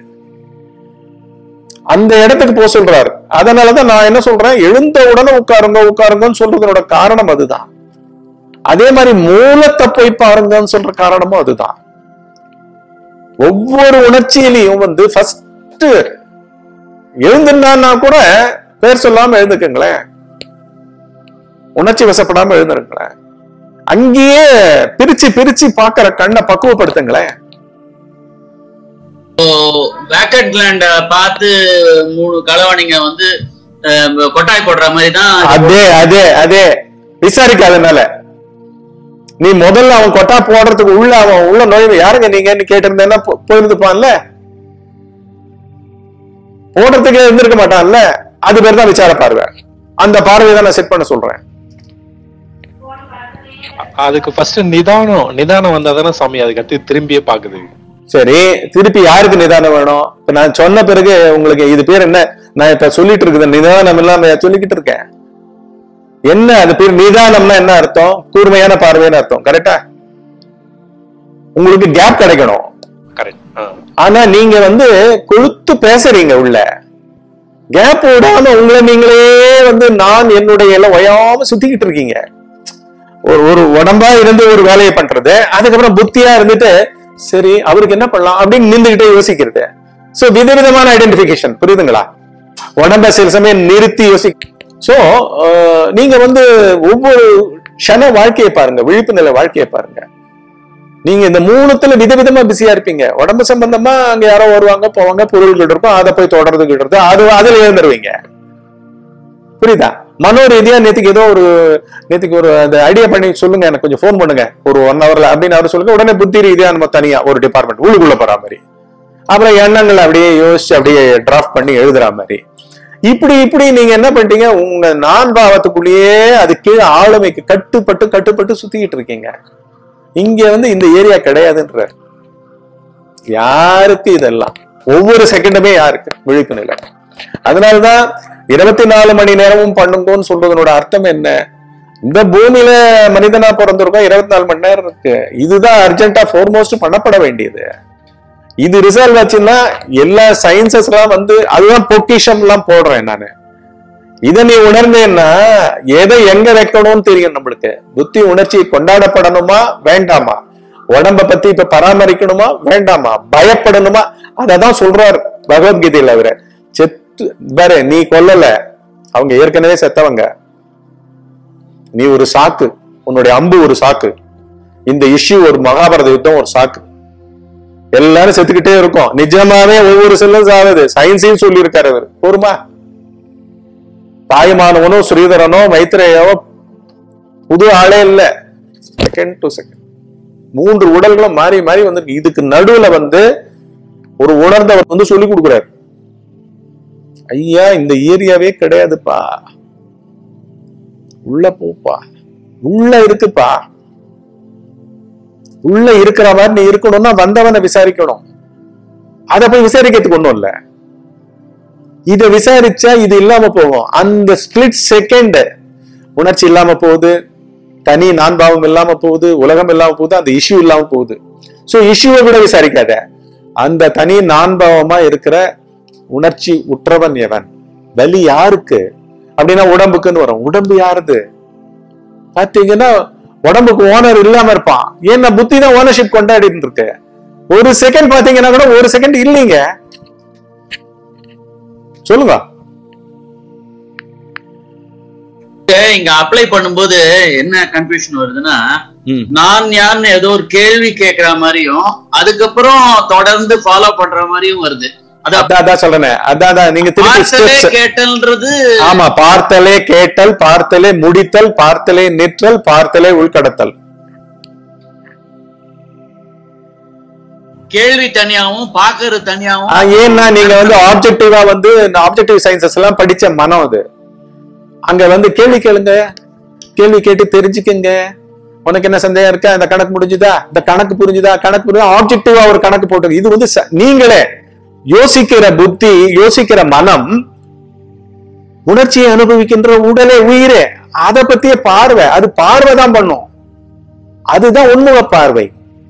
அந்த இடத்துக்கு போக சொல்றாரு அதனாலதான் நான் என்ன சொல்றேன் எழுந்த உடனே உட்காருங்க உட்காருங்கன்னு சொல்றதோட காரணம் அதுதான் அதே மாதிரி மூலத்தை போய் பாருங்கன்னு சொல்ற காரணமும் அதுதான் ஒவ்வொரு உணர்ச்சியிலையும் வந்து ஃபர்ஸ்ட் எழுந்துனா கூட பேர் சொல்லாம எழுந்துக்குங்களேன் உணர்ச்சி வசப்படாம எழுந்துருங்களேன் அங்கேயே பிரிச்சு பிரிச்சு பாக்குற கண்ணை பக்குவப்படுத்துங்களேன் பேக்கட் கிளாண்ட பார்த்து மூணு களவாணிங்க வந்து அஹ், கொட்டாய் போடுற மாதிரி தான் அதே அதே அதே விசாரிக்காதனால நீ முதல்ல அவன் கொட்டா போடுறதுக்கு உள்ள அவன் உள்ள நுழைவு யாருங்க நீங்கன்னு கேட்டிருந்தேன்னா போ- போயிருந்துப்பான்ல போடுறதுக்கே இருந்திருக்க மாட்டான்ல அது பேர் தான் விசார பார்வை அந்த பார்வையை தான் நான் செட் பண்ண சொல்றேன் அதுக்கு ஃபர்ஸ்ட் நிதானம் நிதானம் வந்தா தானே சாமி அதுக்கடுத்து திரும்பியே பாக்குது சரி திருப்பி யாருக்கு நிதானம் வேணும் இப்ப நான் சொன்ன பிறகு உங்களுக்கு இது பேர் என்ன நான் இப்ப சொல்லிட்டு இருக்குது நிதானம் இல்லாம சொல்லிக்கிட்டு இருக்கேன் என்ன அது பேர் நிதானம்னா என்ன அர்த்தம் கூர்மையான பார்வைன்னு அர்த்தம் கரெக்டா உங்களுக்கு கேப் கிடைக்கணும் கரெக்ட் ஆனா நீங்க வந்து கொழுத்து பேசுறீங்க உள்ள கேப் விடாம உங்களை நீங்களே வந்து நான் என்னுடைய எல்லாம் ஒயாம சுத்திக்கிட்டு இருக்கீங்க ஒரு ஒரு உடம்பா இருந்து ஒரு வேலையை பண்றது அதுக்கப்புறம் புத்தியா இருந்துட்டு சரி அவருக்கு என்ன பண்ணலாம் அப்படின்னு நின்றுகிட்டே யோசிக்கிறது சோ விதவிதமான ஐடென்டிபிகேஷன் புரியுதுங்களா உடம்ப சில சமயம் நிறுத்தி யோசி சோ நீங்க வந்து ஒவ்வொரு க்ஷண வாழ்க்கையை பாருங்க விழிப்பு நிலை வாழ்க்கையை பாருங்க நீங்க இந்த மூணுத்துல விதவிதமா பிஸியா இருப்பீங்க உடம்பு சம்பந்தமா அங்க யாரோ வருவாங்க போவாங்க பொருள்கள் இருக்கும் அதை போய் தொடர்றதுக்கிட்டு அது அதுல எழுந்துருவீங்க புரியுதா மனோ ரீதியா நேத்துக்கு ஏதோ ஒரு நேத்துக்கு ஒரு அந்த ஐடியா பண்ணி சொல்லுங்க எனக்கு கொஞ்சம் ஃபோன் பண்ணுங்க ஒரு ஒன் ஹவர்ல அப்படின்னு அவர் சொல்லுங்க உடனே புத்தி ரீதியா நம்ம தனியா ஒரு டிபார்ட்மெண்ட் உள்ளுக்குள்ள போற மாதிரி அப்புறம் எண்ணங்கள் அப்படியே யோசிச்சு அப்படியே டிராஃப்ட் பண்ணி எழுதுற மாதிரி இப்படி இப்படி நீங்க என்ன பண்ணிட்டீங்க உங்க நான் பாவத்துக்குள்ளேயே அது கீழே ஆளுமைக்கு கட்டுப்பட்டு கட்டுப்பட்டு சுத்திக்கிட்டு இருக்கீங்க இங்க வந்து இந்த ஏரியா கிடையாதுன்ற யாருக்கு இதெல்லாம் ஒவ்வொரு செகண்டுமே யாருக்கு விழிப்பு நிலை அதனாலதான் இருபத்தி நாலு மணி நேரமும் பண்ணுங்கன்னு சொல்றதனோட அர்த்தம் என்ன இந்த பூமியில மனிதனா பிறந்திருக்கோம் இருபத்தி நாலு மணி நேரம் இருக்கு இதுதான் அர்ஜென்டா ஃபோர்மோஸ்ட் பண்ணப்பட வேண்டியது இது ரிசால்வ் ஆச்சுன்னா எல்லா சயின்சஸ் எல்லாம் வந்து அதுதான் பொக்கிஷம் எல்லாம் போடுறேன் நானு இதை நீ உணர்ந்தேன்னா எதை எங்க வைக்கணும்னு தெரியும் நம்மளுக்கு புத்தி உணர்ச்சி கொண்டாடப்படணுமா வேண்டாமா உடம்ப பத்தி இப்ப பராமரிக்கணுமா வேண்டாமா பயப்படணுமா அததான் சொல்றார் பகவத்கீதையில அவரு செத்து பாரு நீ கொல்லல அவங்க ஏற்கனவே செத்தவங்க நீ ஒரு சாக்கு உன்னுடைய அம்பு ஒரு சாக்கு இந்த இஷ்யூ ஒரு மகாபாரத யுத்தம் ஒரு சாக்கு எல்லாரும் செத்துக்கிட்டே இருக்கும் நிஜமாவே ஒவ்வொரு செல்லும் சாகுது சயின்ஸையும் சொல்லி இருக்காரு அவர் போருமா தாய்மானவனோ ஸ்ரீதரனோ மைத்ரேயோ புது ஆளே இல்ல செகண்ட் டு செகண்ட் மூன்று உடல்களும் மாறி மாறி வந்திருக்கு இதுக்கு நடுவுல வந்து ஒரு உணர்ந்தவர் வந்து சொல்லி கொடுக்குறாரு ஐயா இந்த ஏரியாவே கிடையாதுப்பா உள்ள போப்பா உள்ள இருக்குப்பா உள்ள இருக்கிற மாதிரி நீ இருக்கணும்னா வந்தவனை விசாரிக்கணும் அத போய் விசாரிக்கிறதுக்கு ஒண்ணும் இல்ல இத விசாரிச்சா இது இல்லாம போகும் அந்த ஸ்பிளிட் செகண்ட் உணர்ச்சி இல்லாம போகுது தனி நான்பாவம் இல்லாம போகுது உலகம் இல்லாம போகுது அந்த இஷ்யூ இல்லாம போகுது சோ இஷ்யூவை கூட விசாரிக்காத அந்த தனி நான்பாவமா இருக்கிற உணர்ச்சி உற்றவன் எவன் வலி யாருக்கு அப்படின்னா உடம்புக்குன்னு வரும் உடம்பு யாருது பாத்தீங்கன்னா உடம்புக்கு ஓனர் இல்லாம இருப்பான் ஏன்னா புத்தி தான் ஓனர்ஷிப் கொண்டாடிட்டு இருக்கு ஒரு செகண்ட் பாத்தீங்கன்னா கூட ஒரு செகண்ட் இல்லைங்க சொல்லுங்க இங்க அப்ளை பண்ணும்போது என்ன கன்ஃபியூஷன் வருதுன்னா ம். நான் யாருன்னு ஏதோ ஒரு கேள்வி கேட்கிற மாதிரியும் அதுக்கப்புறம் தொடர்ந்து ஃபாலோ பண்ற மாதிரியும் வருது அது அதான் அதான் சொல்றேன் அதான் அதான் நீங்க திருப்பி பார்த்தலே ஸ்டெப்ஸ் கேட்டல்ன்றது ஆமா பார்த்தலே கேட்டல் பார்த்தலே முடித்தல் பார்த்தலே நிற்றல் பார்த்தலே உள்கடத்தல் கேள்வி தனியாவும் பாக்குறது தனியாவும் ஆ, ஏன்னா நீங்க வந்து ஆப்ஜெக்டிவா வந்து ஆப்ஜெக்டிவ் சயின்சஸ் எல்லாம் படிச்ச மனம் அது அங்க வந்து கேள்வி கேளுங்க கேள்வி கேட்டு தெரிஞ்சுக்குங்க உனக்கு என்ன சந்தேகம் இருக்கா இந்த கணக்கு முடிஞ்சுதா இந்த கணக்கு புரிஞ்சுதா கணக்கு புரிஞ்சு ஆப்ஜெக்டிவா ஒரு கணக்கு போட்டு இது வந்து ச- நீங்களே யோசிக்கிற புத்தி யோசிக்கிற மனம் உணர்ச்சியை அனுபவிக்கின்ற உடலே உயிரே அதை பத்திய பார்வை அது பார்வை தான் பண்ணும் அதுதான் உண்முக பார்வை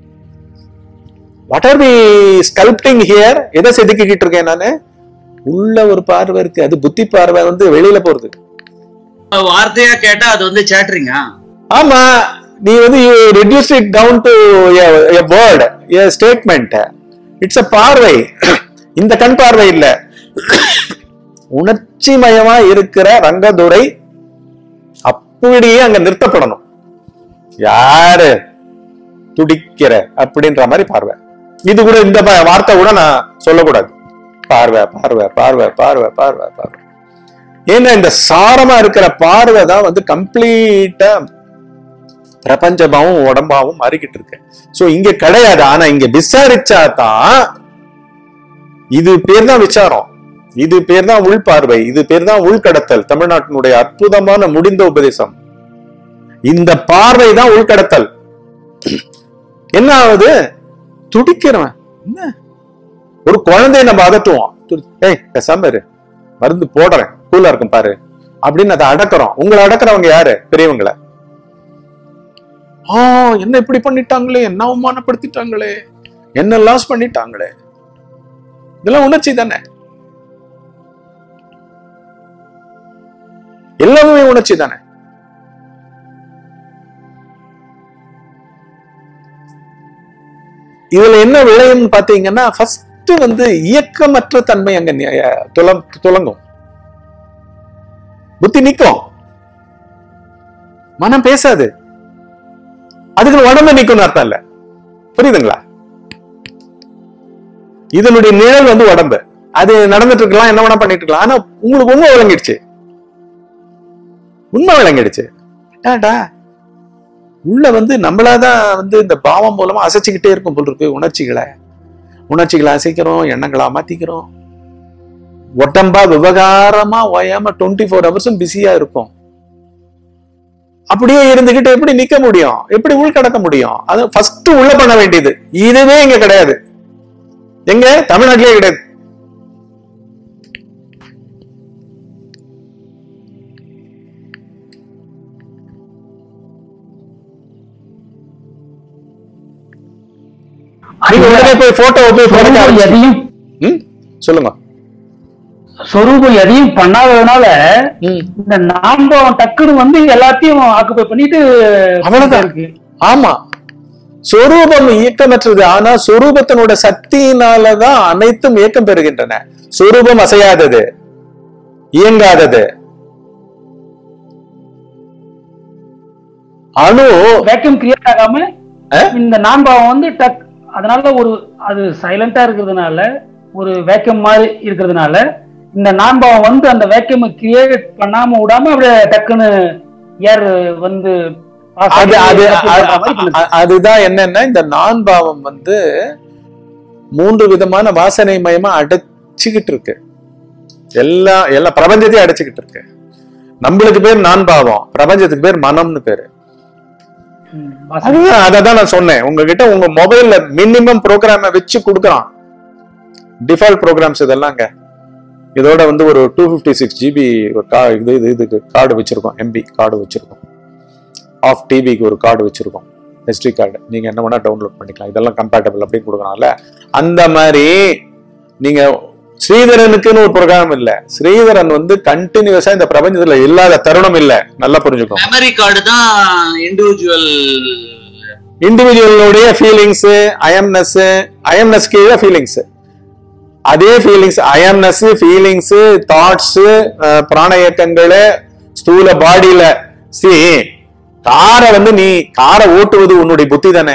what are we sculpting here எதை செதுக்கிக்கிட்டு இருக்கேன் நானு உள்ள ஒரு பார்வை இருக்கு அது புத்தி பார்வை வந்து வெளியில போறது வார்த்தையா கேட்டா அது வந்து சேட்டரிங்கா ஆமா நீ வந்து reduce it down to word a statement it's a பார்வை இந்த கண் பார்வை இல்ல உணர்ச்சி மயமா இருக்கிற ரங்கதுரை அப்படியே அங்க நிறுத்தப்படணும் யாரு துடிக்கிற அப்படின்ற மாதிரி பார்வை இது கூட இந்த ப- வார்த்தை கூட நான் சொல்லக்கூடாது பார்வை பார்வை பார்வை பார்வை பார்வை பார்வை ஏன்னா இந்த சாரமா இருக்கிற பார்வை தான் வந்து கம்ப்ளீட்டா பிரபஞ்சமாவும் உடம்பாவும் மாறிக்கிட்டு இருக்கு சோ இங்க கிடையாது ஆனா இங்க விசாரிச்சா தான் இது பேர் தான் விசாரம் இது பேர் தான் உள்பார்வை இது பேர் தான் உள்கடத்தல் தமிழ்நாட்டினுடைய அற்புதமான முடிந்த உபதேசம் இந்த பார்வை தான் உள்கடத்தல் என்ன ஆகுது துடிக்கிறவன் என்ன ஒரு குழந்தைய நம்ம அதட்டுவோம் துடி- ஏய் பேசாம இரு மருந்து போடுறேன் கூலா இருக்கும் பாரு அப்படின்னு அதை அடக்குறோம் உங்களை அடக்குறவங்க யாரு பெரியவங்களை ஆ என்ன இப்படி பண்ணிட்டாங்களே என்ன அவமானப்படுத்திட்டாங்களே என்ன லாஸ் பண்ணிட்டாங்களே இதெல்லாம் உணர்ச்சி தானே எல்லாமே உணர்ச்சி தானே இதுல என்ன விளையும்னு பாத்தீங்கன்னா ஃபர்ஸ்ட் வந்து இயக்கமற்ற தன்மை அங்க நி- துலம் துலங்கும் புத்தி நிக்கும் மனம் பேசாது அதுக்கு உடம்பு நிக்கும்னு அர்த்தம் இல்ல புரியுதுங்களா இதனுடைய நிழல் வந்து உடம்பு அது நடந்துட்டு இருக்கலாம் என்ன வேணா பண்ணிட்டு இருக்கலாம் ஆனா உங்களுக்கு உண்மை விளங்கிடுச்சு உண்மை விளங்கிடுச்சு டாடா உள்ள வந்து நம்மளாதான் வந்து இந்த பாவம் மூலமா அசைச்சுக்கிட்டே இருக்கும் போல் இருக்கு உணர்ச்சிகளை உணர்ச்சிகளை அசைக்கிறோம் எண்ணங்களா மாத்திக்கிறோம் உடம்பா விவகாரமா ஓயாம டுவெண்ட்டி ஃபோர் ஹவர்ஸும் பிஸியா இருக்கும் அப்படியே இருந்துகிட்டு எப்படி நிக்க முடியும் எப்படி உள்கடக்க முடியும் அது ஃபர்ஸ்ட் உள்ள பண்ண வேண்டியது இதுவே இங்க கிடையாது எங்க தமிழ்நாட்டிலேயே கிடையாது நீங்க உடனே போய் போட்டோ போய் சொரூபம் போட எதையும் ம் சொல்லுங்க சொரூபம் எதையும் பண்ணாததுனால ம் இந்த நாம்பம் டக்குன்னு வந்து எல்லாத்தையும் ஆக்குப்பை பண்ணிட்டு அவ்வளவுதான். இருக்கு ஆமா சொரூபம் இயக்கமற்றது ஆனா சொரூபத்தினோட சக்தியினாலதான் அனைத்தும் இயக்கம் பெறுகின்றன சொரூபம் அசையாதது இயங்காதது அணு வேக்யூம் கிரியேட் ஆகாம ஆ? இந்த நான்பாவம் வந்து டக் அதனால ஒரு அது சைலண்டா இருக்கிறதுனால ஒரு வேக்கம் மாதிரி இருக்கிறதுனால இந்த நான்பாவம் வந்து அந்த வேக்கம் கிரியேட் பண்ணாம விடாம அப்படியே டக்குன்னு ஏர் வந்து pass அது ஆகி அது vacuum பண்ற மாதிரி அ- பண்ணுது. அ- அதுதான் என்னன்னா இந்த நான் பாவம் வந்து மூன்று விதமான வாசனை மயமா அடைச்சுக்கிட்டு இருக்கு எல்லா எல்லா பிரபஞ்சத்தையும் அடைச்சுக்கிட்டு இருக்கு நம்மளுக்கு பேர் நான் பாவம் பிரபஞ்சத்துக்கு பேர் மனம்னு பேரு ம், வாசனை. அதுதான் அததான் நான் சொன்னேன் உங்ககிட்ட உங்க மொபைல்ல மினிமம் ப்ரோக்ராம வச்சு கொடுக்குறான் டிஃபால்ட் ப்ரோக்ராம்ஸ் இதெல்லாம்ங்க இதோட வந்து ஒரு டூ ஃபிஃப்டி சிக்ஸ் ஜிபி இது இது இதுக்கு கார்டு வச்சிருக்கோம் எம்பி கார்டு வச்சிருக்கோம் ஆஃப் டிபிக்கு ஒரு கார்டு வச்சிருக்கோம் எஸ்டி கார்டு நீங்க என்ன வேணா டவுன்லோட் பண்ணிக்கலாம் இதெல்லாம் கம்பேட்டபிள் அப்படின்னு கொடுக்குறாங்கல்ல அந்த மாதிரி நீங்க ஸ்ரீதரனுக்குன்னு ஒரு ப்ரோக்ராம் இல்ல ஸ்ரீதரன் வந்து கண்டினியூஸா இந்த பிரபஞ்சத்துல இல்லாத தருணம் இல்ல நல்லா புரிஞ்சுக்கோங்க மெமரி கார்டு தான் இண்டிவிஜுவல் இண்டிவிஜுவலுடைய ஃபீலிங்ஸ் அயம்னஸ் அயம்னஸ் கீழே ஃபீலிங்ஸ் அதே ஃபீலிங்ஸ் அயம்னஸ் ஃபீலிங்ஸ் தாட்ஸ் பிராண இயக்கங்கள் ஸ்தூல பாடியில சி காரை வந்து நீ காரை ஓட்டுவது உன்னுடைய புத்தி தானே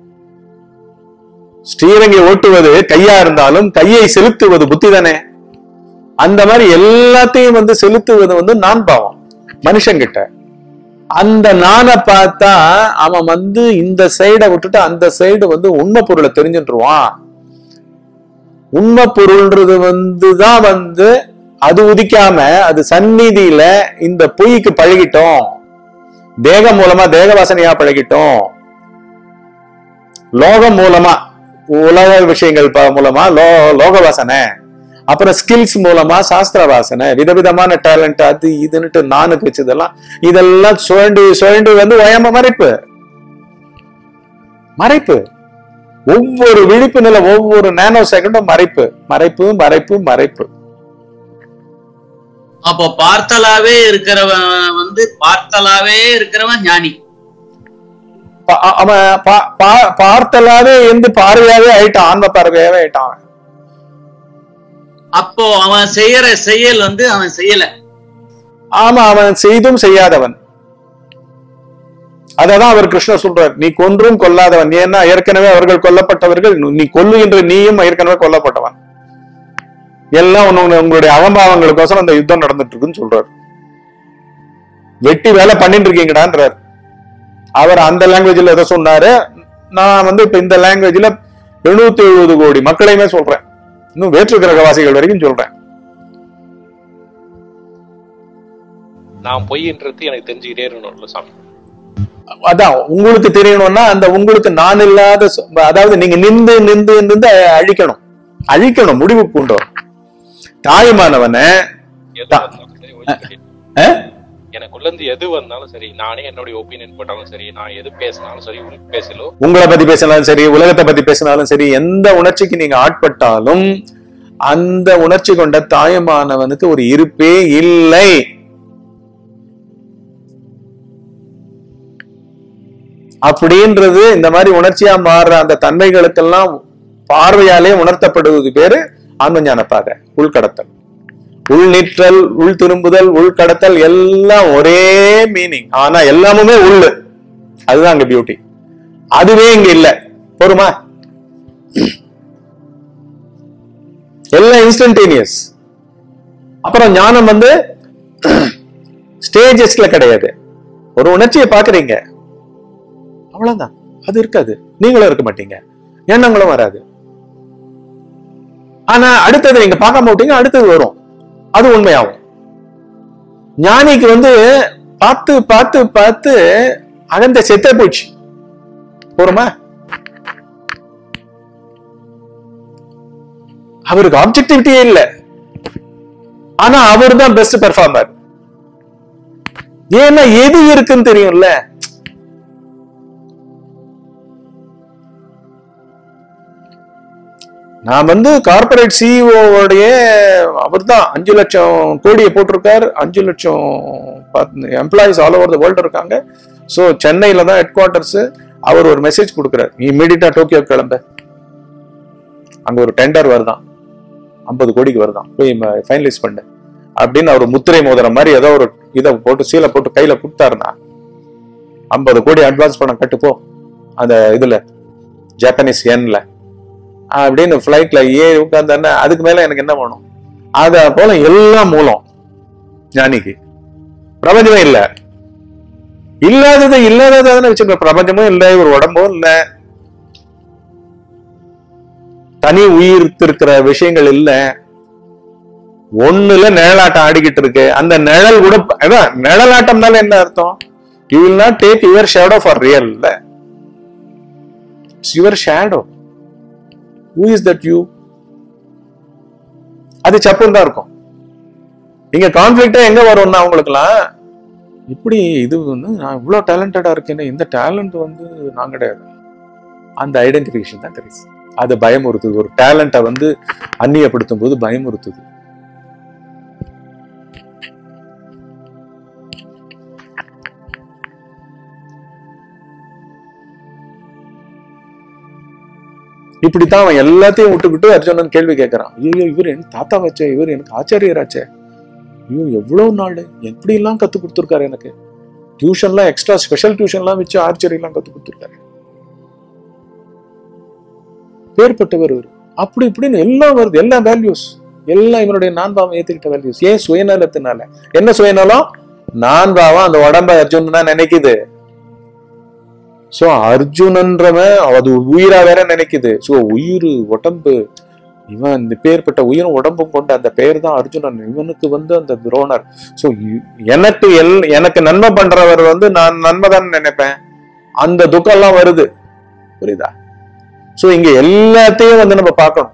ஸ்ரீரங்கை ஓட்டுவது கையா இருந்தாலும் கையை செலுத்துவது புத்தி தானே அந்த மாதிரி எல்லாத்தையும் வந்து செலுத்துவது வந்து நான் பாவம் மனுஷங்கிட்ட அந்த நானை பார்த்தா அவன் வந்து இந்த சைடை விட்டுட்டு அந்த சைடு வந்து உண்மை பொருளை தெரிஞ்சுட்டுருவான் உண்மை பொருள்ன்றது வந்து தான் வந்து அது உதிக்காம அது சந்நிதியில இந்த பொய்க்கு பழகிட்டோம் தேகம் மூலமா தேக வாசனையா பழகிட்டோம் லோகம் மூலமா உலக விஷயங்கள் ப- மூலமா லோ லோக வாசனை அப்புறம் ஸ்கில்ஸ் மூலமா சாஸ்திர வாசனை விதவிதமான டேலண்ட் அது இதுன்னுட்டு நானுக்கு வச்சதெல்லாம் இதெல்லாம் சுழண்டு சுழண்டு வந்து ஓயாம மறைப்பு மறைப்பு ஒவ்வொரு விழிப்பு நிலை ஒவ்வொரு நேனோ செகண்டும் மறைப்பு மறைப்பு மறைப்பு மறைப்பு அப்போ பார்த்தலாவே இருக்கிறவன் வந்து பார்த்தலாவே இருக்கிறவன் ஞானி பா- அவன் பா- பா- பார்த்தலாவே எந்த பார்வையாவே ஆயிட்டான் ஆன்ம பார்வையாவே ஆயிட்டான் அவன். அப்போ அவன் செய்யற செயல் வந்து அவன் செய்யல ஆமா அவன் செய்தும் செய்யாதவன் அததான் அவர் கிருஷ்ணர் சொல்றார் நீ கொன்றும் கொல்லாதவன் நீ என்ன ஏற்கனவே அவர்கள் கொல்லப்பட்டவர்கள் நீ கொல்லுகின்ற நீயும் ஏற்கனவே கொல்லப்பட்டவன் எல்லாம் உன்ன- உங்களுடைய அகம்பாவங்களுக்கோசரம் அந்த யுத்தம் நடந்துட்டு இருக்குன்னு சொல்றார் வெட்டி வேலை பண்ணிட்டு இருக்கீங்கடான்றார் அவர் அந்த லாங்குவேஜ்ல எதை சொன்னாரு நான் வந்து இப்ப இந்த லாங்குவேஜ்ல எழுநூத்தி எழுபது கோடி மக்களையுமே சொல்றேன் இன்னும் வேற்று கிரகவாசிகள் வரைக்கும் சொல்றேன் நான் பொய்ன்றது எனக்கு தெரிஞ்சுக்கிட்டே இருக்கணும்ல சாமி அதான் உங்களுக்கு தெரியணும்னா அந்த உங்களுக்கு நான் இல்லாத சொ- அதாவது நீங்க நின்று நின்று நின்று அழிக்கணும் அழிக்கணும் முடிவு கொண்டு வரணும் தாய்மானவனை எது தா- வந்தாலும் சரி ஒழிக்க அஹ், எனக்குள்ள இருந்து எது வந்தாலும் சரி நானே என்னுடைய ஒப்பீனியன் போட்டாலும் சரி நான் எது பேசினாலும் சரி உனக்கு பேசலோ உங்களை பத்தி பேசினாலும் சரி உலகத்தை பத்தி பேசினாலும் சரி எந்த உணர்ச்சிக்கு நீங்க ஆட்பட்டாலும் அந்த உணர்ச்சி கொண்ட தாயமானவனுக்கு ஒரு இருப்பே இல்லை அப்படின்றது இந்த மாதிரி உணர்ச்சியா மாறுற அந்த தன்மைகளுக்கெல்லாம் பார்வையாலே உணர்த்தப்படுவது பேரு ஆன்மஞான பாதை உள்கடத்தல் உள் நிற்றல் உள் திரும்புதல் உள்கடத்தல் எல்லாம் ஒரே மீனிங் ஆனா எல்லாமுமே உள்ளு அதுதான் அங்க பியூட்டி அதுவே இங்க இல்ல போருமா எல்லாம் இன்ஸ்டன்டேனியஸ் அப்புறம் ஞானம் வந்து ஸ்டேஜஸ்ல கிடையாது ஒரு உணர்ச்சியை பாக்குறீங்க அவ்வளவுதான் அது இருக்காது நீங்களும் இருக்க மாட்டீங்க எண்ணங்களும் வராது ஆனா அடுத்தது நீங்க பார்க்காம விட்டீங்க அடுத்தது வரும் அது உண்மையாகும் ஞானிக்கு வந்து பார்த்து பார்த்து பார்த்து அகந்த செத்தே போச்சு போருமா அவருக்கு ஆப்ஜெக்டிவிட்டியே இல்ல ஆனா அவர் தான் பெஸ்ட் பெர்ஃபார்மர் ஏன்னா எது இருக்குன்னு தெரியும்ல நான் வந்து கார்பரேட் சிஇஓடைய அவர் தான் அஞ்சு லட்சம் கோடியை போட்டிருக்கார் அஞ்சு லட்சம் employees all over the world இருக்காங்க ஸோ சென்னையில தான் ஹெட் குவார்ட்டர்ஸ் அவர் ஒரு மெசேஜ் கொடுக்குறாரு நீ இமீடியட்டா டோக்கியோ கிளம்ப அங்க ஒரு டெண்டர் வருதான் ஐம்பது கோடிக்கு வருதான் போய் ஃபைனலைஸ் பண்ணு அப்படின்னு அவர் முத்திரை மோதிரம் மாதிரி ஏதோ ஒரு இதை போட்டு சீலை போட்டு கையில கொடுத்தாருன்னா ஐம்பது கோடி அட்வான்ஸ் பணம் கட்டுப்போ அந்த இதுல ஜப்பானீஸ் என்ல அப்படின்னு ஃபிளைட்ல ஏறி உட்கார்ந்தாருன்னா அதுக்கு மேல எனக்கு என்ன வேணும் அத போல எல்லாம் மூலம் ஞானிக்கு பிரபஞ்சமே இல்ல இல்லாதது இல்லாததான வச்சுக்க பிரபஞ்சமும் இல்ல ஒரு உடம்பும் இல்ல தனி உயிர் இருக்கிற விஷயங்கள் இல்ல ஒண்ணுல நிழலாட்டம் ஆடிக்கிட்டு இருக்கு அந்த நிழல் கூட அதான் நிழலாட்டம்னால என்ன அர்த்தம் you will not take your shadow for real இல்ல your shadow who is that you அது சப்புன்னு தான் இருக்கும் நீங்க கான்ஃபிளிக்டா எங்க வரும்னா அவங்களுக்குலாம் இப்படி இது வந்து நான் இவ்வளவு டேலண்டடா இருக்கேன்னு இந்த டேலண்ட் வந்து நான் கிடையாது அந்த ஐடென்டிபிகேஷன் தான் தெரியுது அது பயமுறுத்துது ஒரு டேலண்ட்டை வந்து அந்நியப்படுத்தும் போது பயமுறுத்துது இப்படித்தான் அவன் எல்லாத்தையும் விட்டுக்கிட்டு அர்ஜுனன் கேள்வி கேட்கறான் ஐயோ இவர் எனக்கு தாத்தா வச்சே இவர் எனக்கு ஆச்சாரியராச்சே ஐயோ எவ்வளவு நாள் எப்படி எல்லாம் கத்து கொடுத்துருக்காரு எனக்கு டியூஷன்லாம் எக்ஸ்ட்ரா ஸ்பெஷல் டியூஷன்லாம் வச்சு ஆர்ச்சரி எல்லாம் கத்து கொடுத்துருக்காரு பேர்பட்டவர் இவர் அப்படி இப்படின்னு எல்லாம் வருது எல்லா வேல்யூஸ் எல்லாம் இவனுடைய நான்பாவம் ஏத்துக்கிட்ட வேல்யூஸ் ஏன் சுயநலத்தினால என்ன சுயநலம் நான்பாவம் அந்த உடம்ப அர்ஜுன் தான் நினைக்குது சோ அர்ஜுனன்றவன் அது உயிரா வேற நினைக்குது சோ உயிர் உடம்பு இவன் இந்த பேர்பட்ட உயிரும் உடம்பும் கொண்ட அந்த பெயர் தான் அர்ஜுனன் இவனுக்கு வந்து அந்த துரோணர் சோ எனக்கு எல் எனக்கு நன்மை பண்றவர் வந்து நான் நன்மை தான் நினைப்பேன் அந்த துக்கம் எல்லாம் வருது புரியுதா சோ இங்க எல்லாத்தையும் வந்து நம்ம பார்க்கணும்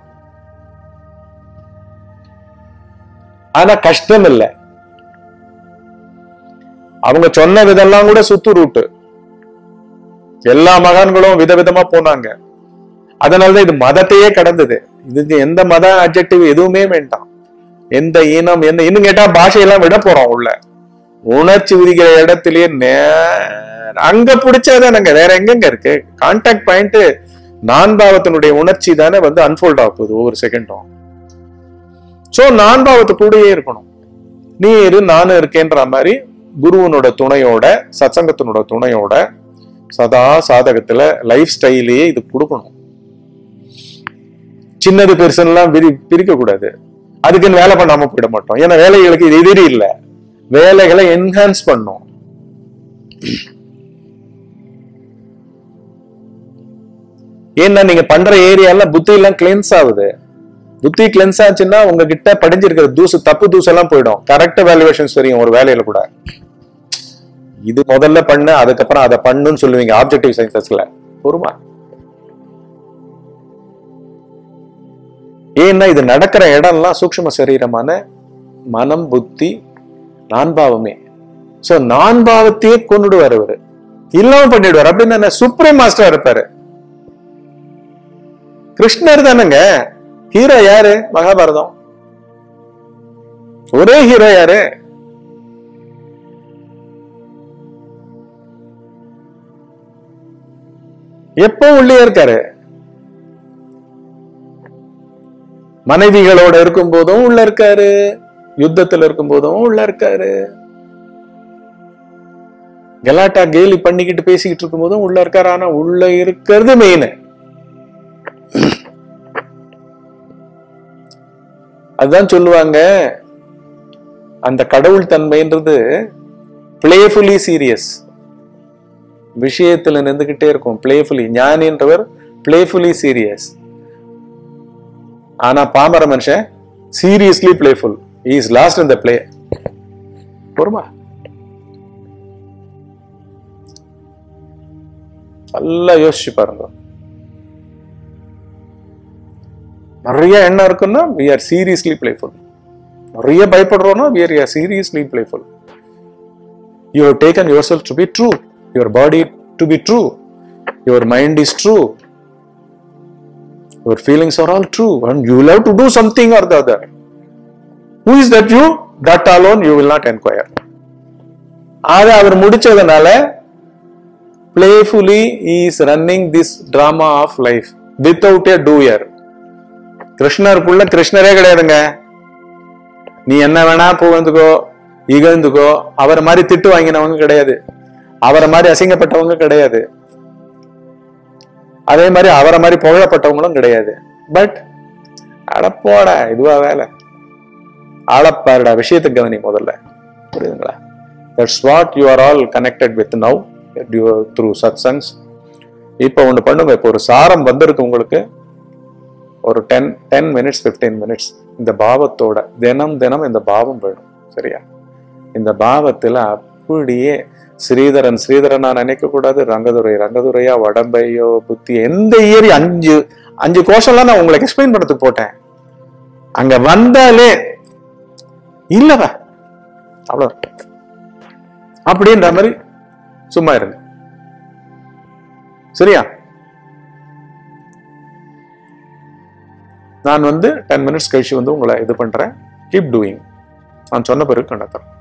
ஆனா கஷ்டம் இல்லை அவங்க சொன்ன விதெல்லாம் கூட சுத்து ரூட்டு எல்லா மகான்களும் விதவிதமா போனாங்க அதனாலதான் இது மதத்தையே கடந்தது இதுக்கு எந்த மத அப்ஜெக்டிவ் எதுவுமே வேண்டாம் எந்த இனம் எந்த இன்னும் கேட்டா பாஷையெல்லாம் விட போறோம் உள்ள உணர்ச்சி விதிக்கிற இடத்திலேயே நேர அங்க பிடிச்சாதானங்க வேற எங்கெங்க இருக்கு கான்டாக்ட் பாயிண்ட் நான்பாவத்தினுடைய உணர்ச்சி தானே வந்து அன்ஃபோல்ட் ஆக போகுது ஒவ்வொரு செகண்டும் சோ நான்பாவத்து கூடயே இருக்கணும் நீ இரு நானும் இருக்கேன்ற மாதிரி குருவனோட துணையோட சத்சங்கத்தினோட துணையோட சதா சாதகத்துல லைஃப் ஸ்டைலையே இது கொடுக்கணும் சின்னது பெருசுலாம் பிரி பிரிக்க கூடாது அதுக்குன்னு வேலை பண்ணாம போயிட மாட்டோம் ஏன்னா வேலைகளுக்கு இது எதிரி இல்ல வேலைகளை என்ஹான்ஸ் பண்ணும் ஏன்னா நீங்க பண்ற ஏரியால புத்தி எல்லாம் கிளென்ஸ் ஆகுது புத்தி கிளென்ஸ் ஆச்சுன்னா உங்ககிட்ட படிஞ்சிருக்கிற தூசு தப்பு தூசு எல்லாம் போயிடும் கரெக்ட் வேல்யூவேஷன்ஸ் தெரியும் ஒரு வேலையில கூட இது முதல்ல பண்ணு அதுக்கப்புறம் அதை பண்ணுன்னு சொல்லுவீங்க ஆப்ஜெக்டிவ் சயின்சஸ்ல பொறுமா ஏன்னா இது நடக்கிற இடம்லாம் சூக்ஷ்ம சரீரமான மனம் புத்தி நான்பாவமே சோ நான்பாவத்தையே கொண்டுடுவார் அவரு இல்லாம பண்ணிடுவார் அப்படின்னு என்ன சுப்ரீம் மாஸ்டரா இருப்பாரு கிருஷ்ணர் தானேங்க ஹீரோ யாரு மகாபாரதம் ஒரே ஹீரோ யாரு எப்போ உள்ளே இருக்காரு மனைவிகளோட இருக்கும் போதும் உள்ள இருக்காரு யுத்தத்துல இருக்கும் போதும் உள்ள இருக்காரு கலாட்டா கேலி பண்ணிக்கிட்டு பேசிக்கிட்டு இருக்கும் போதும் உள்ள இருக்காரு ஆனா உள்ள இருக்கிறது மெயின் அதுதான் சொல்லுவாங்க அந்த கடவுள் தன்மைன்றது பிளேஃபுல்லி சீரியஸ் விஷயத்துல நின்றுகிட்டே இருக்கும் பிளேஃபுல்லி ஞானின்றவர் பிளேஃபுல்லி சீரியஸ் ஆனா பாமர மனுஷன் சீரியஸ்லி பிளேஃபுல் இஸ் லாஸ்ட் இந்த பிளே பொறுமா நல்லா யோசிச்சு பாருங்க நிறைய எண்ணம் இருக்குன்னா வி ஆர் சீரியஸ்லி பிளேஃபுல் நிறைய பயப்படுறோம்னா we are seriously playful you have taken your self to be true your body to be true your mind is true your feelings are all true and you will have to do something or the other who is that you that alone you will not enquire அதை அவர் முடிச்சதுனால playfully he is running this drama of life without a doer கிருஷ்ணருக்குள்ள கிருஷ்ணரே கிடையாதுங்க நீ என்ன வேணா புகழ்ந்துக்கோ இகழ்ந்துக்கோ அவரை மாதிரி திட்டு வாங்கினவங்க கிடையாது அவரை மாதிரி அசிங்கப்பட்டவங்க கிடையாது அதே மாதிரி அவரை மாதிரி புகழப்பட்டவங்களும் கிடையாது பட் அடப்போடா இதுவா வேலை ஆளப்பாருடா விஷயத்தை கவனி முதல்ல புரியுதுங்களா that's what you are all connected with now through satsangs இப்போ ஒன்று பண்ணுங்க இப்போ ஒரு சாரம் வந்திருக்கு உங்களுக்கு ஒரு ten ten minutes fifteen minutes இந்த பாவத்தோட தினம் தினம் இந்த பாவம் வேணும் சரியா இந்த பாவத்துல அப்படியே ஸ்ரீதரன் ஸ்ரீதரனா நினைக்க கூடாது ரங்கதுரை ரங்கதுரையா வடம்பையோ புத்தி எந்த ஏரி அஞ்சு அஞ்சு கோஷம்லாம் நான் உங்களுக்கு எக்ஸ்பிளைன் பண்றதுக்கு போட்டேன் அங்க வந்தாலே இல்லவா அவ்வளவு அப்படின்ற மாதிரி சும்மா இருங்க சரியா நான் வந்து டென் மினிட்ஸ் கழிச்சு வந்து உங்களை இது பண்றேன் கீப் டூயிங் நான் சொன்ன பிறகு கண்டத்தரேன்